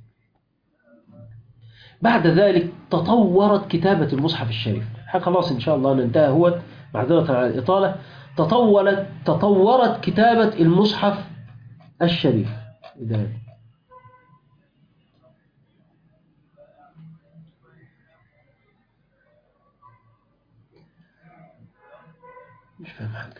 بعد ذلك تطورت كتابة المصحف الشريف خلاص إن شاء الله ننتهى هو معذرة على الإطالة تطورت تطورت كتابة المصحف الشريف إذا مش فاهم حاجة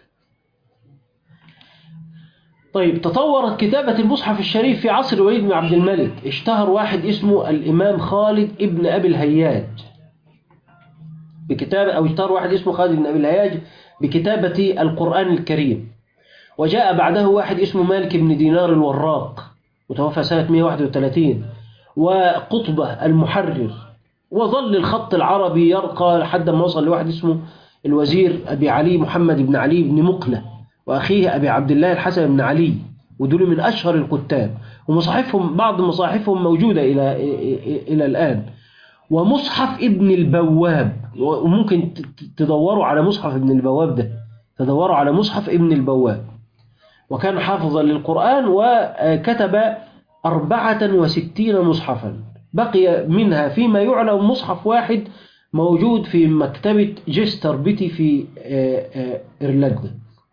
طيب تطورت كتابة المصحف الشريف في عصر الوليد بن عبد الملك اشتهر واحد اسمه الإمام خالد ابن أبي الهياج بكتابة أو اشتهر واحد اسمه خالد بن أبي الهياج بكتابة القرآن الكريم وجاء بعده واحد اسمه مالك بن دينار الوراق وتوفى سنة 131 وقطبة المحرر وظل الخط العربي يرقى لحد ما وصل لواحد اسمه الوزير أبي علي محمد بن علي بن مقلة وأخيه أبي عبد الله الحسن بن علي ودول من أشهر الكتاب ومصاحفهم بعض مصاحفهم موجودة إلى إلى الآن ومصحف ابن البواب وممكن تدوروا على مصحف ابن البواب ده تدوروا على مصحف ابن البواب وكان حافظا للقرآن وكتب أربعة وستين مصحفا بقي منها فيما يعلم مصحف واحد موجود في مكتبة جستر بيتي في إيرلندا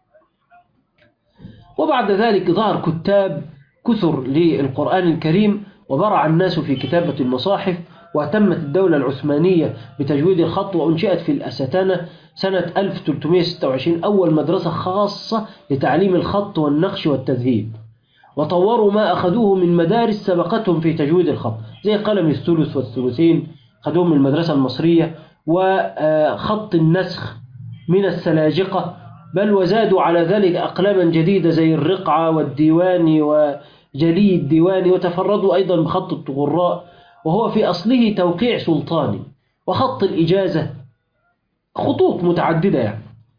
وبعد ذلك ظهر كتاب كثر للقرآن الكريم وبرع الناس في كتابة المصاحف واهتمت الدولة العثمانية بتجويد الخط وأنشئت في الأستانة سنة 1326 أول مدرسة خاصة لتعليم الخط والنقش والتذهيب وطوروا ما أخذوه من مدارس سبقتهم في تجويد الخط زي قلم الثلث والثلثين خذوه من المدرسة المصرية وخط النسخ من السلاجقة بل وزادوا على ذلك أقلاما جديدة زي الرقعة والديواني وجلي الديواني وتفردوا أيضا بخط الطغراء وهو في أصله توقيع سلطاني وخط الإجازة خطوط متعددة يعني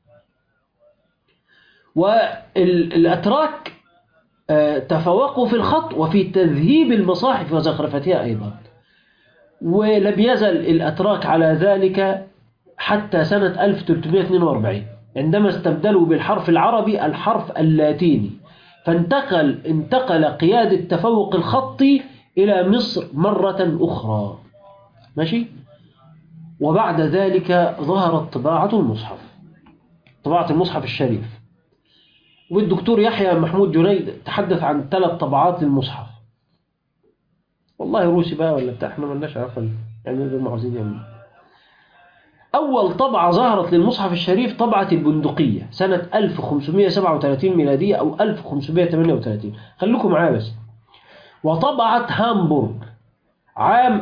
والأتراك تفوقوا في الخط وفي تذهيب المصاحف وزخرفتها أيضا ولم يزل الأتراك على ذلك حتى سنة 1342 عندما استبدلوا بالحرف العربي الحرف اللاتيني فانتقل انتقل قيادة تفوق الخطي إلى مصر مرة أخرى ماشي وبعد ذلك ظهرت طباعة المصحف طباعة المصحف الشريف والدكتور يحيى محمود جنيد تحدث عن ثلاث طبعات للمصحف والله روسي بقى ولا بتاع احنا مالناش عارفه يعني زي ما عاوزين يعملوا أول طبعة ظهرت للمصحف الشريف طبعة البندقية سنة 1537 ميلادية أو 1538 خليكم معايا بس وطبعة هامبورغ عام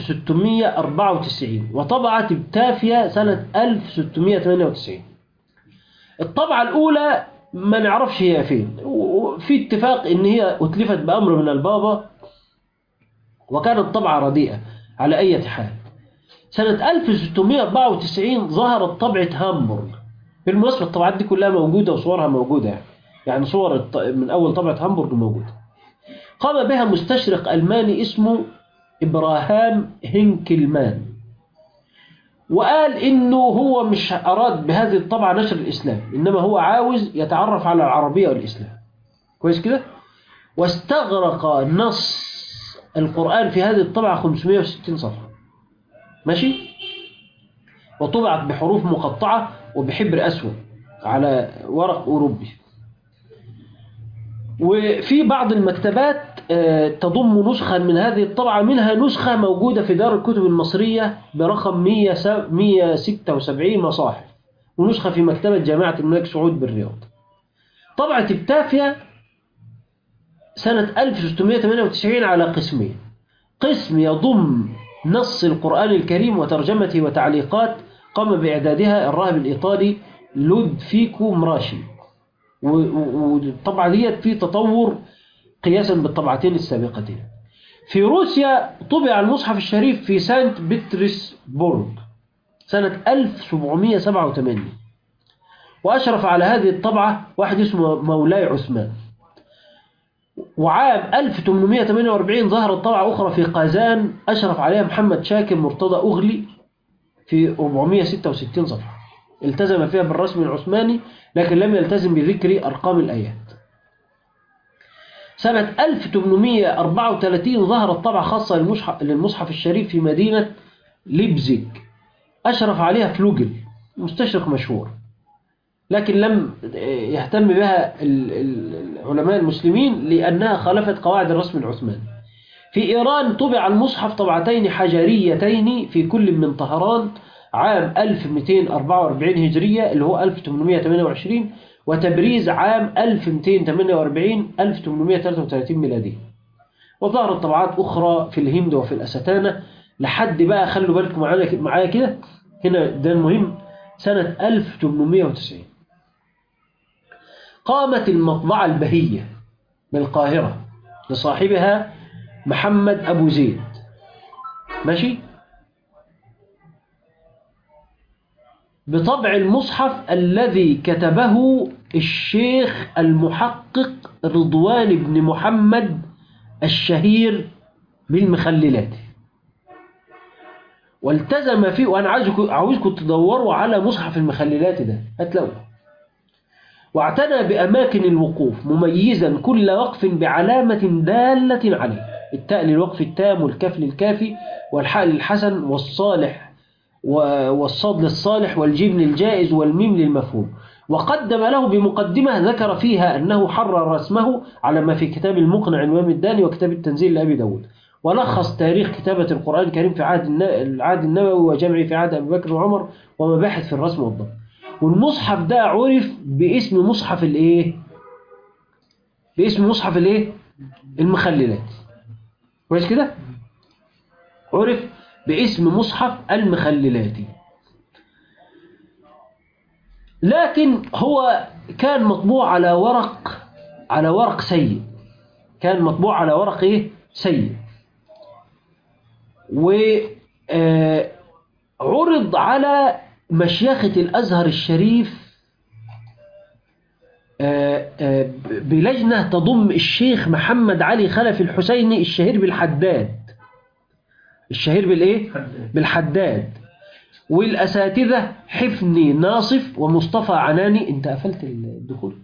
1694 وطبعة بتافيا سنة 1698 الطبعة الأولى ما نعرفش هي فين وفي اتفاق ان هي اتلفت بأمر من البابا وكانت طبعة رديئة على أي حال سنة 1694 ظهرت طبعة هامبورغ بالمناسبة الطبعات دي كلها موجودة وصورها موجودة يعني, يعني صور من أول طبعة هامبورغ موجودة قام بها مستشرق ألماني اسمه إبراهام هينكلمان وقال إنه هو مش أراد بهذه الطبعة نشر الإسلام إنما هو عاوز يتعرف على العربية والإسلام كويس كده واستغرق نص القرآن في هذه الطبعة 560 صفحة ماشي وطبعت بحروف مقطعة وبحبر أسود على ورق أوروبي وفي بعض المكتبات تضم نسخا من هذه الطبعة منها نسخة موجودة في دار الكتب المصرية برقم 176 مصاحف ونسخة في مكتبة جامعة الملك سعود بالرياض طبعة بتافيا سنة 1698 على قسمين قسم يضم نص القرآن الكريم وترجمته وتعليقات قام بإعدادها الراهب الإيطالي لودفيكو مراشي والطبعة ديت في تطور قياسا بالطبعتين السابقتين في روسيا طبع المصحف الشريف في سانت بطرسبورغ سنة 1787 وأشرف على هذه الطبعة واحد اسمه مولاي عثمان وعام 1848 ظهرت طبعة أخرى في قازان أشرف عليها محمد شاكر مرتضى أغلي في 466 صفحة التزم فيها بالرسم العثماني لكن لم يلتزم بذكر أرقام الآيات سنة 1834 ظهرت طبعة خاصة للمصحف, للمصحف الشريف في مدينة ليبزيج أشرف عليها فلوجل مستشرق مشهور لكن لم يهتم بها العلماء المسلمين لأنها خالفت قواعد الرسم العثماني في إيران طبع المصحف طبعتين حجريتين في كل من طهران عام 1244 هجرية اللي هو 1828 وتبريز عام 1248 1833 ميلادية وظهرت طبعات أخرى في الهند وفي الأستانة لحد بقى خلوا بالكم معايا معايا كده هنا ده المهم سنة 1890 قامت المطبعة البهية بالقاهرة لصاحبها محمد أبو زيد ماشي بطبع المصحف الذي كتبه الشيخ المحقق رضوان بن محمد الشهير بالمخللات والتزم فيه وانا عايزكم عاوزكم تدوروا على مصحف المخللات ده هتلاقوه واعتنى بأماكن الوقوف مميزا كل وقف بعلامة دالة عليه التاء للوقف التام والكاف للكافي والحاء للحسن والصالح والصاد للصالح والجيم للجائز والميم للمفهوم وقدم له بمقدمة ذكر فيها أنه حرر رسمه على ما في كتاب المقنع عنوان الداني وكتاب التنزيل لأبي داود ولخص تاريخ كتابة القرآن الكريم في عهد العهد النبوي وجمعه في عهد أبي بكر وعمر ومباحث في الرسم والضبط والمصحف ده عرف باسم مصحف الايه باسم مصحف الايه المخللات كويس كده عرف باسم مصحف المخللاتي لكن هو كان مطبوع على ورق على ورق سيء كان مطبوع على ورق ايه سيء وعرض على مشيخة الأزهر الشريف بلجنة تضم الشيخ محمد علي خلف الحسيني الشهير بالحداد الشهير بالإيه؟ بالحداد والأساتذة حفني ناصف ومصطفى عناني أنت قفلت الدخول؟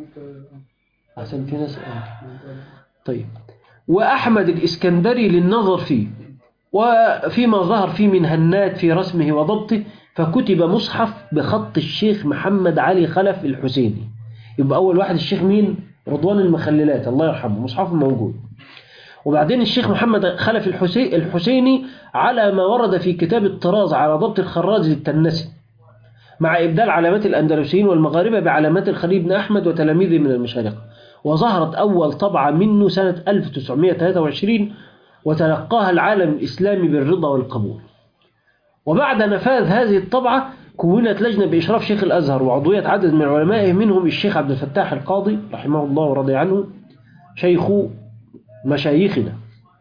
عشان في ناس طيب وأحمد الإسكندري للنظر فيه وفيما ظهر فيه من هنات في رسمه وضبطه فكتب مصحف بخط الشيخ محمد علي خلف الحسيني يبقى أول واحد الشيخ مين؟ رضوان المخللات الله يرحمه مصحفه موجود وبعدين الشيخ محمد خلف الحسي الحسيني على ما ورد في كتاب الطراز على ضبط الخراج للتنسي مع إبدال علامات الأندلسيين والمغاربة بعلامات الخليل بن أحمد وتلاميذه من المشارقة وظهرت أول طبعة منه سنة 1923 وتلقاها العالم الإسلامي بالرضا والقبول وبعد نفاذ هذه الطبعة كونت لجنة بإشراف شيخ الأزهر وعضوية عدد من علمائه منهم الشيخ عبد الفتاح القاضي رحمه الله ورضي عنه شيخ مشايخنا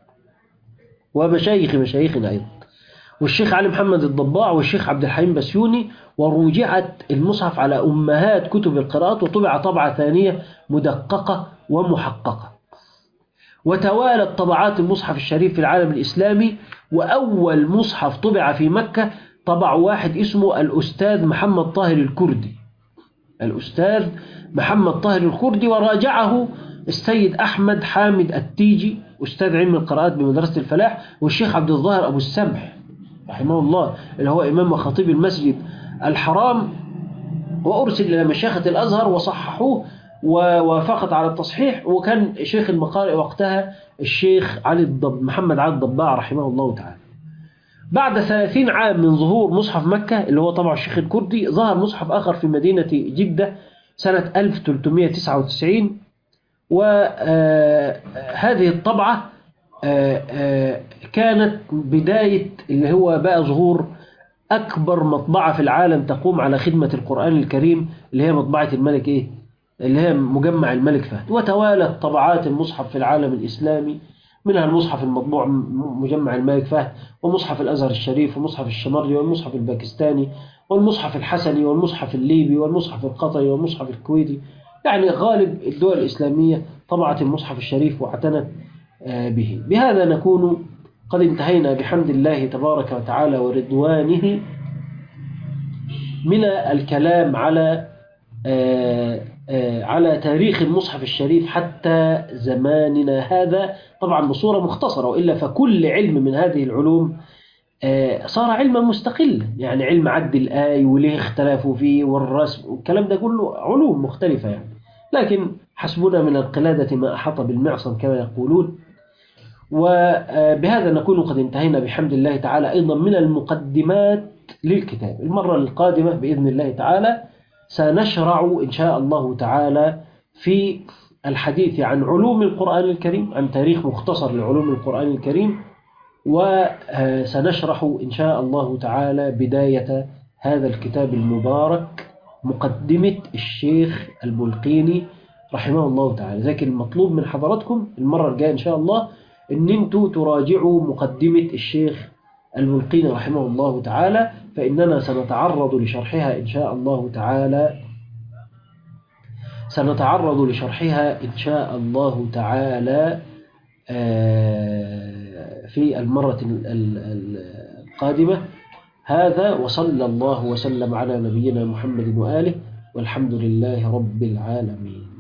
ومشايخ مشايخنا أيضا والشيخ علي محمد الضباع والشيخ عبد الحليم بسيوني وروجعت المصحف على أمهات كتب القراءات وطبع طبعة ثانية مدققة ومحققة وتوالت طبعات المصحف الشريف في العالم الإسلامي وأول مصحف طبع في مكة طبع واحد اسمه الأستاذ محمد طاهر الكردي الأستاذ محمد طاهر الكردي وراجعه السيد أحمد حامد التيجي أستاذ علم القراءات بمدرسة الفلاح والشيخ عبد الظاهر أبو السمح رحمه الله اللي هو إمام وخطيب المسجد الحرام وأرسل إلى مشيخة الأزهر وصححوه ووافقت على التصحيح وكان شيخ المقارئ وقتها الشيخ علي الضب محمد علي الضباع رحمه الله تعالى بعد ثلاثين عام من ظهور مصحف مكة اللي هو طبع الشيخ الكردي ظهر مصحف آخر في مدينة جدة سنة 1399 وهذه الطبعة كانت بداية اللي هو بقى ظهور أكبر مطبعة في العالم تقوم على خدمة القرآن الكريم اللي هي مطبعة الملك إيه؟ اللي هي مجمع الملك فهد وتوالت طبعات المصحف في العالم الإسلامي منها المصحف المطبوع مجمع الملك فهد ومصحف الأزهر الشريف ومصحف الشمري والمصحف الباكستاني والمصحف الحسني والمصحف الليبي والمصحف القطري والمصحف الكويتي يعني غالب الدول الإسلامية طبعت المصحف الشريف واعتنت به بهذا نكون قد انتهينا بحمد الله تبارك وتعالى ورضوانه من الكلام على على تاريخ المصحف الشريف حتى زماننا هذا طبعا بصورة مختصرة وإلا فكل علم من هذه العلوم صار علما مستقلا يعني علم عد الآي وليه اختلفوا فيه والرسم والكلام ده كله علوم مختلفة يعني لكن حسبنا من القلادة ما أحاط بالمعصم كما يقولون وبهذا نكون قد انتهينا بحمد الله تعالى أيضا من المقدمات للكتاب المرة القادمة بإذن الله تعالى سنشرع إن شاء الله تعالى في الحديث عن علوم القرآن الكريم عن تاريخ مختصر لعلوم القرآن الكريم وسنشرح إن شاء الله تعالى بداية هذا الكتاب المبارك مقدمة الشيخ البلقيني رحمه الله تعالى لكن المطلوب من حضراتكم المرة الجاية إن شاء الله أن انتوا تراجعوا مقدمة الشيخ البلقيني رحمه الله تعالى فإننا سنتعرض لشرحها إن شاء الله تعالى سنتعرض لشرحها إن شاء الله تعالى آه، في المرة ال- ال- ال- القادمة هذا وصلى الله وسلم على نبينا محمد وآله والحمد لله رب العالمين